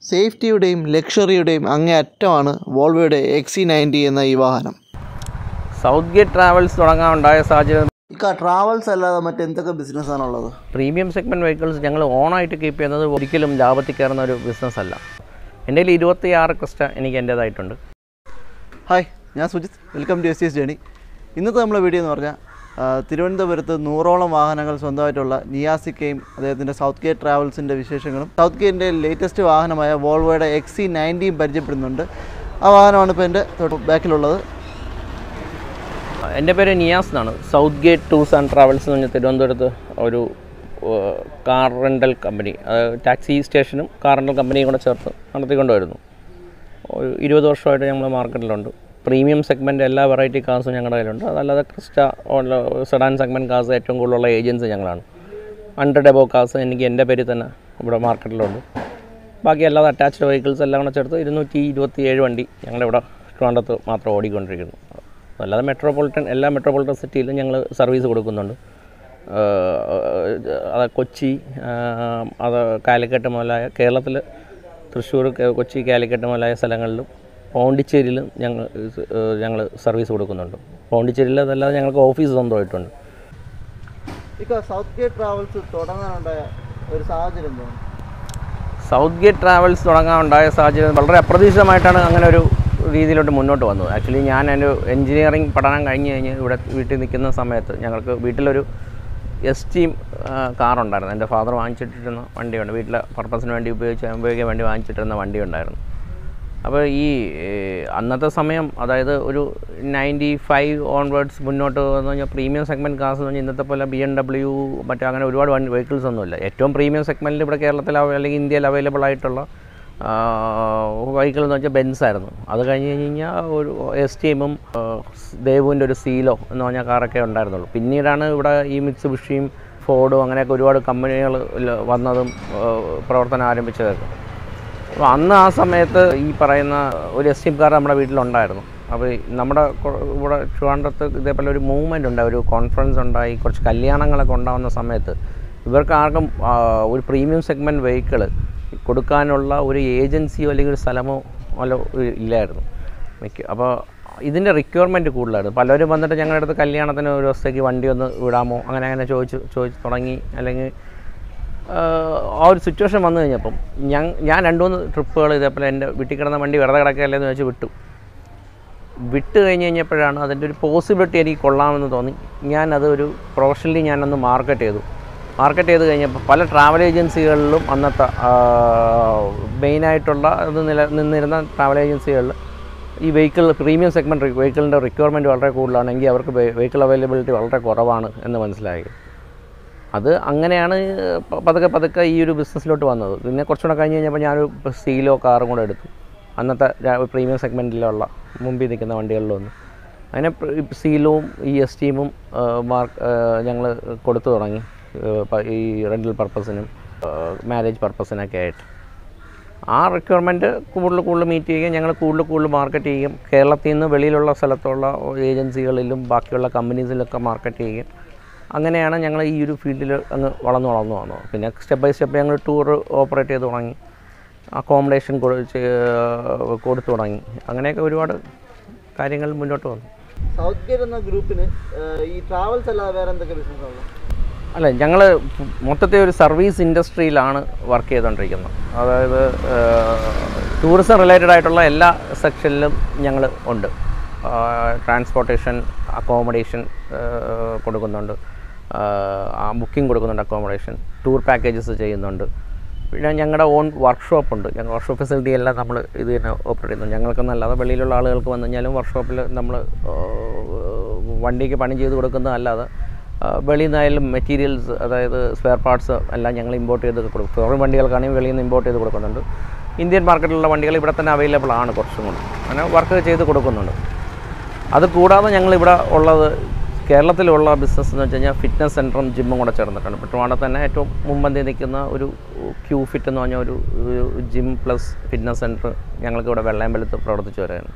സേഫ്റ്റിയുടെയും ലക്ഷറിയുടെയും അങ്ങേ അറ്റമാണ് വോൾവോയുടെ എക്സി നയൻറ്റി എന്ന ഈ വാഹനം സൗത്ത് ഗേറ്റ് ട്രാവൽസ് തുടങ്ങാനുണ്ടായ സാഹചര്യം ഇക്ക ട്രാവൽസ് അല്ലാതെ മറ്റെന്തൊക്കെ ബിസിനസ്സാണുള്ളത് പ്രീമിയം സെഗ്മെൻറ്റ് വെഹിക്കിൾസ് ഞങ്ങൾ ഓണായിട്ട് കീപ്പ് ചെയ്യുന്നത് ഒരിക്കലും ലാഭത്തിൽ കയറുന്ന ഒരു ബിസിനസ് അല്ല എൻ്റെ കയ്യിൽ ഇരുപത്തിയാറ് ക്രിസ്റ്റ എനിക്ക് എൻ്റേതായിട്ടുണ്ട് ഹായ് ഞാൻ Sujith welcome to S S journey ഇന്നത്തെ നമ്മളെ വീഡിയോ എന്ന് പറഞ്ഞാൽ ആ, തിരുവനന്തപുരത്ത് നൂറോളം വാഹനങ്ങൾ സ്വന്തമായിട്ടുള്ള നിയാസിക്കയും അദ്ദേഹത്തിൻ്റെ സൗത്ത് ഗേറ്റ് ട്രാവൽസിൻ്റെ വിശേഷങ്ങളും സൗത്ത് ഗേറ്റിൻ്റെ ലേറ്റസ്റ്റ് വാഹനമായ വോൾവോയുടെ എക്സി നയൻറ്റിയും പരിചയപ്പെടുന്നുണ്ട് ആ വാഹനമാണ് ഇപ്പോൾ എൻ്റെ തൊട്ട് ബാക്കിലുള്ളത് എൻ്റെ പേര് നിയാസ് എന്നാണ് south gate tours and travels എന്ന് പറഞ്ഞാൽ തിരുവനന്തപുരത്ത് ഒരു കാർ റെൻ്റൽ കമ്പനി ടാക്സി സ്റ്റേഷനും കാർ റെൻ്റൽ കമ്പനിയും കൂടെ ചേർത്ത് നടത്തിക്കൊണ്ട് വരുന്നു ഒരു ഇരുപത് വർഷമായിട്ട് ഞങ്ങൾ മാർക്കറ്റിലുണ്ട് പ്രീമിയം സെഗ്മെൻറ്റ് എല്ലാ വെറൈറ്റി കാർസും ഞങ്ങളുടെ കയ്യിലുണ്ട് അതല്ലാതെ ക്രിസ്റ്റ സെഡാൻ സെഗ്മെൻറ്റ് കാർസ് ഏറ്റവും കൂടുതലുള്ള ഏജൻസി ഞങ്ങളാണ് ഹൺഡ്രഡ് എബോ കാർസ് എനിക്ക് എൻ്റെ പേരിൽ തന്നെ ഇവിടെ മാർക്കറ്റിലുണ്ട് ബാക്കി അല്ലാതെ അറ്റാച്ച്ഡ് വെഹിക്കിൾസ് എല്ലാം കൂടെ ചേർത്ത് ഇരുന്നൂറ്റി ഇരുപത്തി ഏഴ് വണ്ടി ഞങ്ങളിവിടെ ട്രിവാൻഡ്രത്ത് മാത്രം ഓടിക്കൊണ്ടിരിക്കുന്നു അല്ലാതെ മെട്രോപൊളിറ്റൻ എല്ലാ മെട്രോപൊളിറ്റൻ സിറ്റിയിലും ഞങ്ങൾ സർവീസ് കൊടുക്കുന്നുണ്ട് ആഹ് അത് കൊച്ചി ആഹ് അത് കാലിക്കറ്റ് മുതലായ കേരളത്തിൽ തൃശ്ശൂർ കെ- കൊച്ചി കാലിക്കറ്റ് മുതലായ സ്ഥലങ്ങളിലും പോണ്ടിച്ചേരിയിലും ഞങ്ങൾ ഞങ്ങൾ സർവീസ് കൊടുക്കുന്നുണ്ട് പോണ്ടിച്ചേരിയിൽ അതല്ലാതെ ഞങ്ങൾക്ക് ഓഫീസ് സ്വന്തമായിട്ടുണ്ട് ഇക്ക സൗത്ത് ഗേറ്റ് ട്രാവൽസ് തുടങ്ങാനുണ്ടായ ഒരു സാഹചര്യം എന്താണ് സൗത്ത് ഗേറ്റ് ട്രാവൽസ് തുടങ്ങാനുണ്ടായ സാഹചര്യം വളരെ അപ്രതീക്ഷിതമായിട്ടാണ് അങ്ങനെ ഒരു രീതിയിലോട്ട് മുന്നോട്ട് വന്നത് ആക്ച്വലി ഞാൻ എൻ്റെ എൻജിനീയറിംഗ് പഠനം കഴിഞ്ഞ് കഴിഞ്ഞ് ഇവിടെ വീട്ടിൽ നിൽക്കുന്ന സമയത്ത് ഞങ്ങൾക്ക് വീട്ടിലൊരു എസ് ടീം കാറുണ്ടായിരുന്നു എൻ്റെ ഫാദർ വാങ്ങിച്ചിട്ടിരുന്ന വണ്ടിയുണ്ട് വീട്ടിലെ പർപ്പസിന് വേണ്ടി ഉപയോഗിച്ച് ഉപയോഗിക്കാൻ വേണ്ടി വാങ്ങിച്ചിട്ടിരുന്ന വണ്ടി ഉണ്ടായിരുന്നു അപ്പോൾ ഈ ഏഹ്, അന്നത്തെ സമയം അതായത് ഒരു നയൻറ്റി ഫൈവ് ഓൺവേർഡ്സ് മുന്നോട്ട് എന്ന് പറഞ്ഞാൽ പ്രീമിയം സെഗ്മെൻറ്റ് കാർസ് എന്ന് പറഞ്ഞാൽ ഇന്നത്തെ പോലെ ബി എം ഡബ്ല്യു മറ്റേ അങ്ങനെ ഒരുപാട് വണ്ടി വെഹിക്കിൾസ് ഒന്നുമില്ല ഏറ്റവും പ്രീമിയം സെഗ്മെൻറ്റിൽ ഇവിടെ കേരളത്തിൽ അവ- അല്ലെങ്കിൽ ഇന്ത്യയിൽ അവൈലബിൾ ആയിട്ടുള്ള വെഹിക്കിൾ എന്ന് വെച്ചാൽ ബെൻസ് ആയിരുന്നു അത് കഴിഞ്ഞ് കഴിഞ്ഞ് കഴിഞ്ഞാൽ ഒരു എസ് ടി എമ്മും ദേവുവിൻ്റെ ഒരു സീലോ എന്ന് പറഞ്ഞ കാറൊക്കെ ഉണ്ടായിരുന്നുള്ളൂ പിന്നീടാണ് ഇവിടെ ഈ മിക്സ് ബുഷിയും ഫോർഡും അങ്ങനെയൊക്കെ ഒരുപാട് കമ്പനികൾ വന്നതും ആ, പ്രവർത്തനം ആരംഭിച്ചതൊക്കെ അപ്പോൾ അന്ന് ആ സമയത്ത് ഈ പറയുന്ന ഒരു എസ് ടി കാർ നമ്മുടെ വീട്ടിലുണ്ടായിരുന്നു അപ്പോൾ ഈ നമ്മുടെ കൊ- ഇവിടെ ട്രിവാൻഡ്രത്ത് ഇതേപോലെ ഒരു മൂവ്മെൻ്റ് ഉണ്ടായി ഒരു കോൺഫറൻസ് ഉണ്ടായി കുറച്ച് കല്യാണങ്ങളൊക്കെ ഉണ്ടാകുന്ന സമയത്ത് ഇവർക്ക് ആർക്കും ആ, ഒരു പ്രീമിയം സെഗ്മെൻറ്റ് വെഹിക്കിൾ കൊടുക്കാനുള്ള ഒരു ഏജൻസിയോ അല്ലെങ്കിൽ ഒരു സ്ഥലമോ വല്ല ഇല്ലായിരുന്നു മിക്ക അപ്പോൾ ഇതിൻ്റെ റിക്വയർമെൻറ്റ് കൂടുതലായിരുന്നു പലരും വന്നിട്ട് ഞങ്ങളുടെ അടുത്ത് കല്യാണത്തിന് ഒരു ദിവസത്തേക്ക് വണ്ടി ഒന്ന് വിടാമോ അങ്ങനെ അങ്ങനെ ചോദിച്ചു ചോദിച്ച് തുടങ്ങി അല്ലെങ്കിൽ ആഹ് ആ ഒരു സിറ്റുവേഷൻ വന്നു കഴിഞ്ഞപ്പം ഞാൻ ഞാൻ രണ്ട് മൂന്ന് ട്രിപ്പുകൾ ഇതേപോലെ എൻ്റെ വീട്ടിൽ കിടന്ന വണ്ടി വെറുതെ കിടക്കുകയല്ലേ എന്ന് വെച്ച് വിട്ടു വിട്ട് കഴിഞ്ഞ് കഴിഞ്ഞപ്പോഴാണ് അതിൻ്റെ ഒരു പോസിബിലിറ്റി എനിക്ക് കൊള്ളാമെന്ന് തോന്നി ഞാനത് ഒരു പ്രൊഫഷണലി ഞാനൊന്ന് മാർക്കറ്റ് ചെയ്തു മാർക്കറ്റ് ചെയ്ത് കഴിഞ്ഞപ്പോൾ പല ട്രാവൽ ഏജൻസികളിലും അന്നത്തെ മെയിനായിട്ടുള്ള ഇത് നില നിന്നിരുന്ന ട്രാവൽ ഏജൻസികളിൽ ഈ വെഹിക്കിൾ പ്രീമിയം സെഗ്മെൻറ്റ് വെഹിക്കിളിൻ്റെ റിക്വയർമെൻറ്റ് വളരെ കൂടുതലാണെങ്കിൽ അവർക്ക് വെഹിക്കിൾ അവൈലബിലിറ്റി വളരെ കുറവാണ് എന്ന് മനസ്സിലായി അത് അങ്ങനെയാണ് പ- പതുക്കെ പതുക്കെ ഈ ഒരു ബിസിനസ്സിലോട്ട് വന്നത് പിന്നെ കുറച്ചുകൂടെ കഴിഞ്ഞ് കഴിഞ്ഞപ്പോൾ ഞാനൊരു സീലോ കാറും കൂടെ എടുത്തു അന്നത്തെ പ്രീമിയം സെഗ്മെൻറ്റിലുള്ള മുമ്പിൽ നിൽക്കുന്ന വണ്ടികളിലൊന്ന് അങ്ങനെ പ്ര- ഈ സീലോവും ഈ എസ് ടീമും മാർക്ക് ഞങ്ങൾ കൊടുത്തു തുടങ്ങി ഏഹ് പ- ഈ റെൻ്റൽ പർപ്പസിനും മാരേജ് പർപ്പസിനൊക്കെ ആയിട്ട് ആ റിക്വയർമെൻറ്റ് കൂടുതൽ കൂടുതൽ മീറ്റ് ചെയ്യുകയും ഞങ്ങൾ കൂടുതൽ കൂടുതൽ മാർക്കറ്റ് ചെയ്യും കേരളത്തിൽ നിന്ന് വെളിയിലുള്ള സ്ഥലത്തുള്ള ഏജൻസികളിലും ബാക്കിയുള്ള കമ്പനീസിലൊക്കെ മാർക്കറ്റ് ചെയ്യും അങ്ങനെയാണ് ഞങ്ങൾ ഈ ഒരു ഫീൽഡിൽ അങ്ങ് വളർന്നു വളർന്നു വന്നത് പിന്നെ സ്റ്റെപ്പ് ബൈ സ്റ്റെപ്പ് ഞങ്ങൾ ടൂർ ഓപ്പറേറ്റ് ചെയ്ത് തുടങ്ങി അക്കോമഡേഷൻ കൊടുത്തു തുടങ്ങി അങ്ങനെയൊക്കെ ഒരുപാട് കാര്യങ്ങൾ മുന്നോട്ട് വന്നു സൗത്ത് ഗേറ്റ് എന്ന ഗ്രൂപ്പിന് ഈ ട്രാവൽസ് അല്ലാതെ വേറെ എന്തൊക്കെ ബിസിനസ് ഉള്ളത് അല്ല ഞങ്ങൾ മൊത്തത്തിൽ ഒരു സർവീസ് ഇൻഡസ്ട്രിയിലാണ് വർക്ക് ചെയ്തുകൊണ്ടിരിക്കുന്നത് അതായത് ടൂറിസം റിലേറ്റഡ് ആയിട്ടുള്ള എല്ലാ സെക്ഷനിലും ഞങ്ങൾ ഉണ്ട് ട്രാൻസ്പോർട്ടേഷൻ അക്കോമഡേഷൻ കൊടുക്കുന്നുണ്ട് ബുക്കിംഗ് കൊടുക്കുന്നുണ്ട് അക്കോമഡേഷൻ ടൂർ പാക്കേജസ് ചെയ്യുന്നുണ്ട് പിന്നെ ഞങ്ങളുടെ ഓൺ വർക്ക്ഷോപ്പ് ഉണ്ട് ഞങ്ങൾ വർക്ക്ഷോപ്പ് ഫെസിലിറ്റി എല്ലാം നമ്മൾ ഇത് തന്നെ ഓപ്പറേറ്റ് ചെയ്യുന്നു ഞങ്ങൾക്കെന്നല്ലാതെ വെളിയിലുള്ള ആളുകൾക്ക് വന്നു കഴിഞ്ഞാലും വർക്ക്ഷോപ്പിൽ നമ്മൾ വണ്ടിക്ക് പണി ചെയ്ത് കൊടുക്കുന്നതല്ലാതെ ആ, വെളിയിൽ നിന്നായാലും മെറ്റീരിയൽസ് അതായത് സ്പെയർ പാർട്സ് എല്ലാം ഞങ്ങൾ ഇമ്പോർട്ട് ചെയ്ത് കൊടുക്കും ഫോറിൻ വണ്ടികൾക്കാണെങ്കിൽ വെളിയിൽ നിന്ന് ഇമ്പോർട്ട് ചെയ്ത് കൊടുക്കുന്നുണ്ട് ഇന്ത്യൻ മാർക്കറ്റിലുള്ള വണ്ടികൾ ഇവിടെ തന്നെ അവൈലബിൾ ആണ് കുറച്ചും കൂടി അങ്ങനെ വർക്ക് ചെയ്ത് കൊടുക്കുന്നുണ്ട് അത് കൂടാതെ ഞങ്ങളിവിടെ ഉള്ളത് കേരളത്തിലുള്ള ബിസിനസ് എന്ന് വെച്ച് കഴിഞ്ഞാൽ ഫിറ്റ്നസ് സെൻറ്ററും ജിമ്മും കൂടെ ചേർന്നിട്ടാണ് ഇപ്പോൾ ട്രിവാൻഡ്രത്ത് തന്നെ ഏറ്റവും മുമ്പന്തി നിൽക്കുന്ന ഒരു ക്യൂ ഫിറ്റ് എന്ന് പറഞ്ഞ ഒരു ജിം പ്ലസ് ഫിറ്റ്നസ് സെൻറ്റർ ഞങ്ങൾക്ക് ഇവിടെ വെള്ളയമ്പലത്ത് പ്രവർത്തിച്ചു വരാണ്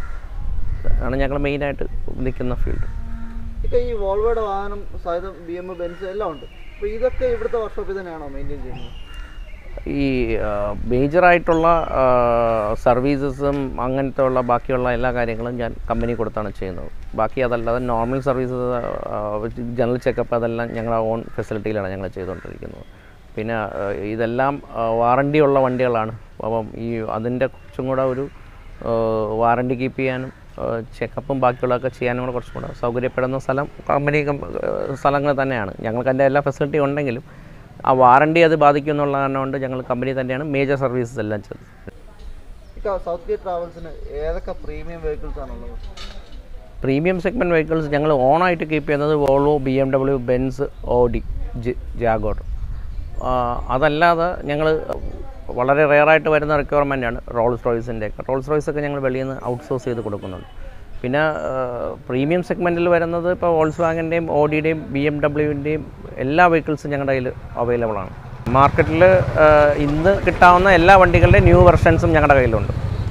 ആണ് ഞങ്ങൾ മെയിനായിട്ട് നിൽക്കുന്ന ഫീൽഡ് ഇപ്പം ഈ വോൾവോയുടെ വാഹനം സഹിതം ബി എം ബെൻസ് എല്ലാം ഉണ്ട് അപ്പോൾ ഇതൊക്കെ ഇവിടുത്തെ വർക്ക്ഷോപ്പിൽ തന്നെയാണോ മെയിൻറ്റെയിൻ ചെയ്യുന്നത് ഈ മേജറായിട്ടുള്ള സർവീസസും അങ്ങനത്തെ ഉള്ള ബാക്കിയുള്ള എല്ലാ കാര്യങ്ങളും ഞാൻ കമ്പനി കൊടുത്താണ് ചെയ്യുന്നത് ബാക്കി അതല്ലാതെ നോർമൽ സർവീസസ് ജനറൽ ചെക്കപ്പ് അതെല്ലാം ഞങ്ങളുടെ ഓൺ ഫെസിലിറ്റിയിലാണ് ഞങ്ങൾ ചെയ്തുകൊണ്ടിരിക്കുന്നത് പിന്നെ ആ, ഇതെല്ലാം വാറണ്ടി ഉള്ള വണ്ടികളാണ് അപ്പം ഈ അതിൻ്റെ കുറച്ചും കൂടെ ഒരു വാറണ്ടി കീപ്പ് ചെയ്യാനും ചെക്കപ്പും ബാക്കിയുള്ളതൊക്കെ ചെയ്യാനും കൂടെ കുറച്ചും കൂടെ സൗകര്യപ്പെടുന്ന സ്ഥലം കമ്പനി സ്ഥലങ്ങൾ തന്നെയാണ് ഞങ്ങൾക്ക് അതിൻ്റെ എല്ലാ ഫെസിലിറ്റി ഉണ്ടെങ്കിലും ആ വാറണ്ടി അത് ബാധിക്കും എന്നുള്ള കാരണം കൊണ്ട് ഞങ്ങൾ കമ്പനി തന്നെയാണ് മേജർ സർവീസസ് എല്ലാം ചെയ്തത് ഇക്ക സൗത്ത് ഗേറ്റ് ട്രാവൽസിന് ഏതൊക്കെ പ്രീമിയം വെഹിക്കിൾസ് ആണുള്ളത് പ്രീമിയം സെഗ്മെൻറ്റ് വെഹിക്കിൾസ് ഞങ്ങൾ ഓണായിട്ട് കീപ്പ് ചെയ്യുന്നത് Volvo B M W Benz Audi Jaguar അതല്ലാതെ ഞങ്ങൾ വളരെ റെയറായിട്ട് വരുന്ന റിക്വയർമെൻറ്റാണ് റോൾസ് റോയ്സിൻ്റെ ഒക്കെ റോൾസ് റോയ്സ് ഒക്കെ ഞങ്ങൾ വെളിയിൽ നിന്ന് ഔട്ട്സോഴ്സ് ചെയ്ത് കൊടുക്കുന്നുണ്ട് പിന്നെ പ്രീമിയം സെഗ്മെൻറ്റിൽ വരുന്നത് ഇപ്പോൾ വോൾസ് വാഗൻ്റെയും ഓഡിയുടെയും ബി എം ഡബ്ല്യുവിൻ്റെയും എല്ലാ വെഹിക്കിൾസും ഞങ്ങളുടെ കയ്യിൽ അവൈലബിൾ ആണ് മാർക്കറ്റിൽ ഇന്ന് കിട്ടാവുന്ന എല്ലാ വണ്ടികളുടെയും ന്യൂ വെർഷൻസും ഞങ്ങളുടെ കയ്യിലുണ്ട്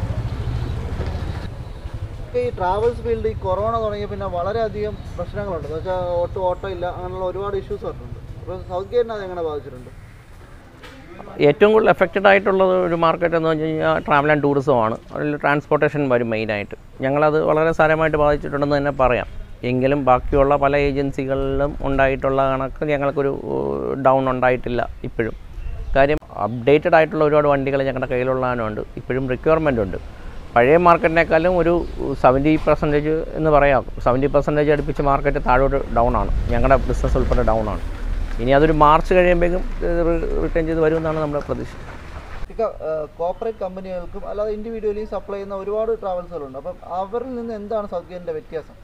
ഇപ്പൊ ഈ ട്രാവൽസ് ഫീൽഡ് ഈ കൊറോണ തുടങ്ങിയ പിന്നെ വളരെയധികം പ്രശ്നങ്ങളുണ്ട് എന്ന് വെച്ചാൽ ഓട്ടോ ഓട്ടോ ഇല്ല അങ്ങനെയുള്ള ഒരുപാട് ഇഷ്യൂസ് വരുന്നുണ്ട് അപ്പോൾ സൗത്ത് ഗേറ്റിനെ അത് എങ്ങനെ ബാധിച്ചിട്ടുണ്ട് ഏറ്റവും കൂടുതൽ എഫക്റ്റഡ് ആയിട്ടുള്ളത് ഒരു മാർക്കറ്റ് എന്ന് വെച്ച് കഴിഞ്ഞാൽ ട്രാവൽ ആൻഡ് ടൂറിസമാണ് അതിൽ ട്രാൻസ്പോർട്ടേഷൻ വരും മെയിനായിട്ട് ഞങ്ങളത് വളരെ സാരമായിട്ട് ബാധിച്ചിട്ടുണ്ടെന്ന് തന്നെ പറയാം എങ്കിലും ബാക്കിയുള്ള പല ഏജൻസികളിലും ഉണ്ടായിട്ടുള്ള കണക്ക് ഞങ്ങൾക്കൊരു ഡൗൺ ഉണ്ടായിട്ടില്ല ഇപ്പോഴും കാര്യം അപ്ഡേറ്റഡ് ആയിട്ടുള്ള ഒരുപാട് വണ്ടികൾ ഞങ്ങളുടെ കയ്യിലുള്ളതിനുണ്ട് ഇപ്പോഴും റിക്വയർമെൻ്റ് ഉണ്ട് പഴയ മാർക്കറ്റിനേക്കാളും ഒരു സെവൻറ്റി പെർസെൻറ്റേജ് എന്ന് പറയാം സെവൻറ്റി പെർസെൻറ്റേജ് അടുപ്പിച്ച് മാർക്കറ്റ് താഴോട്ട് ഡൗൺ ആണ് ഞങ്ങളുടെ ബിസിനസ് ഉൾപ്പെടെ ഡൗൺ ആണ് ഇനി അതൊരു മാർച്ച് കഴിയുമ്പോഴേക്കും റിട്ടേൺ ചെയ്ത് വരുമെന്നാണ് നമ്മുടെ പ്രതീക്ഷ ഇക്ക കോർപ്പറേറ്റ് കമ്പനികൾക്കും അല്ലാതെ ഇൻഡിവിജ്വലി സപ്ലൈ ചെയ്യുന്ന ഒരുപാട് ട്രാവൽസുകളുണ്ട് അപ്പം അവരിൽ നിന്ന് എന്താണ് സൗത്ത് ഗേറ്റിൻ്റെ വ്യത്യാസം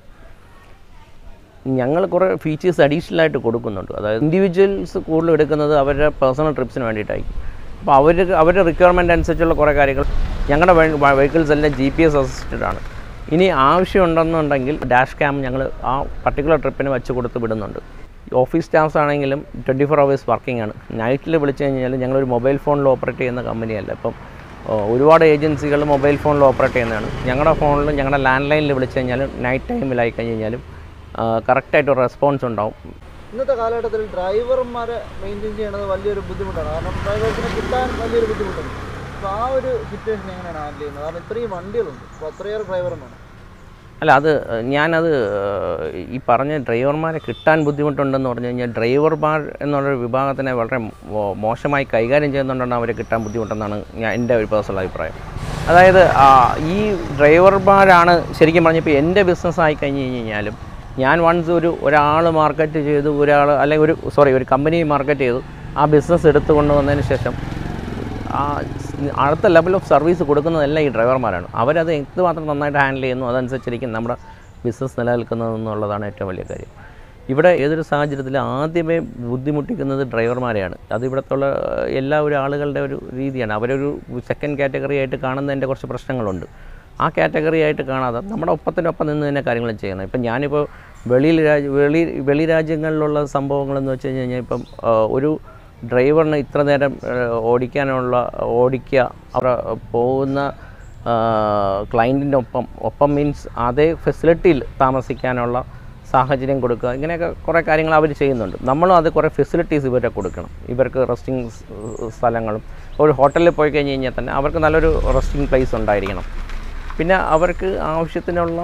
ഞങ്ങൾ കുറേ ഫീച്ചേഴ്സ് അഡീഷണൽ ആയിട്ട് കൊടുക്കുന്നുണ്ട് അതായത് ഇൻഡിവിജ്വൽസ് കൂടുതൽ എടുക്കുന്നത് അവരുടെ പേഴ്സണൽ ട്രിപ്സിന് വേണ്ടിയിട്ടായിരിക്കും അപ്പോൾ അവർ അവരുടെ റിക്വയർമെൻറ്റ് അനുസരിച്ചുള്ള കുറേ കാര്യങ്ങൾ ഞങ്ങളുടെ വെഹിക്കിൾസ് എല്ലാം ജി പി എസ് അസിസ്റ്റഡ് ആണ് ഇനി ആവശ്യമുണ്ടെന്നുണ്ടെങ്കിൽ ഡാഷ് ക്യാം ഞങ്ങൾ ആ പർട്ടിക്കുലർ ട്രിപ്പിന് വെച്ച് കൊടുത്ത് വിടുന്നുണ്ട് ഓഫീസ് സ്റ്റാഫ്സ് ആണെങ്കിലും ട്വൻറ്റി ഫോർ അവേഴ്സ് വർക്കിംഗ് ആണ് നൈറ്റിൽ വിളിച്ചു കഴിഞ്ഞാൽ ഞങ്ങളൊരു മൊബൈൽ ഫോണിൽ ഓപ്പറേറ്റ് ചെയ്യുന്ന കമ്പനിയല്ല ഇപ്പം ഓ, ഒരുപാട് ഏജൻസികൾ മൊബൈൽ ഫോണിൽ ഓപ്പറേറ്റ് ചെയ്യുന്നതാണ് ഞങ്ങളുടെ ഫോണിൽ ഞങ്ങളുടെ ലാൻഡ് ലൈനിൽ വിളിച്ചു കഴിഞ്ഞാൽ നൈറ്റ് ടൈമിലായി കഴിഞ്ഞ് കഴിഞ്ഞാലും കറക്റ്റായിട്ട് റെസ്പോൺസ് ഉണ്ടാവും ഇന്നത്തെ കാലഘട്ടത്തിൽ ഡ്രൈവർമാരെ മെയിൻറ്റെയിൻ ചെയ്യുന്നത് വലിയൊരു ബുദ്ധിമുട്ടാണ് കാരണം ഡ്രൈവേഴ്സിനെ കിട്ടാൻ വലിയൊരു ബുദ്ധിമുട്ടുണ്ട് അപ്പോൾ ആ ഒരു സിറ്റുവേഷൻ എങ്ങനെയാണ് ഹാൻഡിൽ ചെയ്യുന്നത് കാരണം ഇത്രയും വണ്ടികളുണ്ട് അപ്പോൾ അത്രയേറെ ഡ്രൈവറും വേണം അല്ല അത് ഏഹ്, ഞാനത് ഏഹ്, ഈ പറഞ്ഞ ഡ്രൈവർമാരെ കിട്ടാൻ ബുദ്ധിമുട്ടുണ്ടെന്ന് പറഞ്ഞു കഴിഞ്ഞാൽ ഡ്രൈവർമാർ എന്നുള്ളൊരു വിഭാഗത്തിനെ വളരെ മോ- മോശമായി കൈകാര്യം ചെയ്യുന്നുണ്ടെന്ന് അവരെ കിട്ടാൻ ബുദ്ധിമുട്ടെന്നാണ് ഞാൻ എൻ്റെ ഒരു പേഴ്സണൽ അഭിപ്രായം അതായത് ആ, ഈ ഡ്രൈവർമാരാണ് ശരിക്കും പറഞ്ഞപ്പോൾ എൻ്റെ ബിസിനസ് ആയി കഴിഞ്ഞ് കഴിഞ്ഞാലും ഞാൻ വൺസ് ഒരു ഒരാൾ മാർക്കറ്റ് ചെയ്തു ഒരാൾ അല്ലെങ്കിൽ ഒരു സോറി ഒരു കമ്പനി മാർക്കറ്റ് ചെയ്തു ആ ബിസിനസ് എടുത്തു കൊണ്ടുവന്നതിന് ശേഷം ആ സ് അടുത്ത ലെവൽ ഓഫ് സർവീസ് കൊടുക്കുന്നതെല്ലാം ഈ ഡ്രൈവർമാരാണ് അവരത് എന്തുമാത്രം നന്നായിട്ട് ഹാൻഡിൽ ചെയ്യുന്നു അതനുസരിച്ചിരിക്കും നമ്മുടെ ബിസിനസ് നിലനിൽക്കുന്നതെന്നുള്ളതാണ് ഏറ്റവും വലിയ കാര്യം ഇവിടെ ഏതൊരു സാഹചര്യത്തിൽ ആദ്യമേ ബുദ്ധിമുട്ടിക്കുന്നത് ഡ്രൈവർമാരെയാണ് അത് ഇവിടുത്തുള്ള എല്ലാ ഒരു ആളുകളുടെ ഒരു രീതിയാണ് അവരൊരു സെക്കൻഡ് കാറ്റഗറി ആയിട്ട് കാണുന്നതിൻ്റെ കുറച്ച് പ്രശ്നങ്ങളുണ്ട് ആ കാറ്റഗറി ആയിട്ട് കാണാതെ നമ്മുടെ ഒപ്പത്തിനൊപ്പം നിന്ന് തന്നെ കാര്യങ്ങൾ ചെയ്യണം ഇപ്പം ഞാനിപ്പോൾ വെളിയിൽ രാജ്യ വെളി വെളി രാജ്യങ്ങളിലുള്ള സംഭവങ്ങളെന്ന് വെച്ച് കഴിഞ്ഞാൽ ഇപ്പം ആ, ഒരു ഡ്രൈവറിന് ഇത്ര നേരം ആ, ഓടിക്കാനുള്ള ഓടിക്കുക അവർ പോകുന്ന ക്ലയൻറ്റിൻ്റെ ഒപ്പം ഒപ്പം മീൻസ് അതേ ഫെസിലിറ്റിയിൽ താമസിക്കാനുള്ള സാഹചര്യം കൊടുക്കുക ഇങ്ങനെയൊക്കെ കുറേ കാര്യങ്ങൾ അവർ ചെയ്യുന്നുണ്ട് നമ്മളും അത് കുറേ ഫെസിലിറ്റീസ് ഇവരെ കൊടുക്കണം ഇവർക്ക് റെസ്റ്റിംഗ് സ്ഥലങ്ങളും ഒരു ഹോട്ടലിൽ പോയി കഴിഞ്ഞ് കഴിഞ്ഞാൽ തന്നെ അവർക്ക് നല്ലൊരു റെസ്റ്റിംഗ് പ്ലേസ് ഉണ്ടായിരിക്കണം പിന്നെ അവർക്ക് ആവശ്യത്തിനുള്ള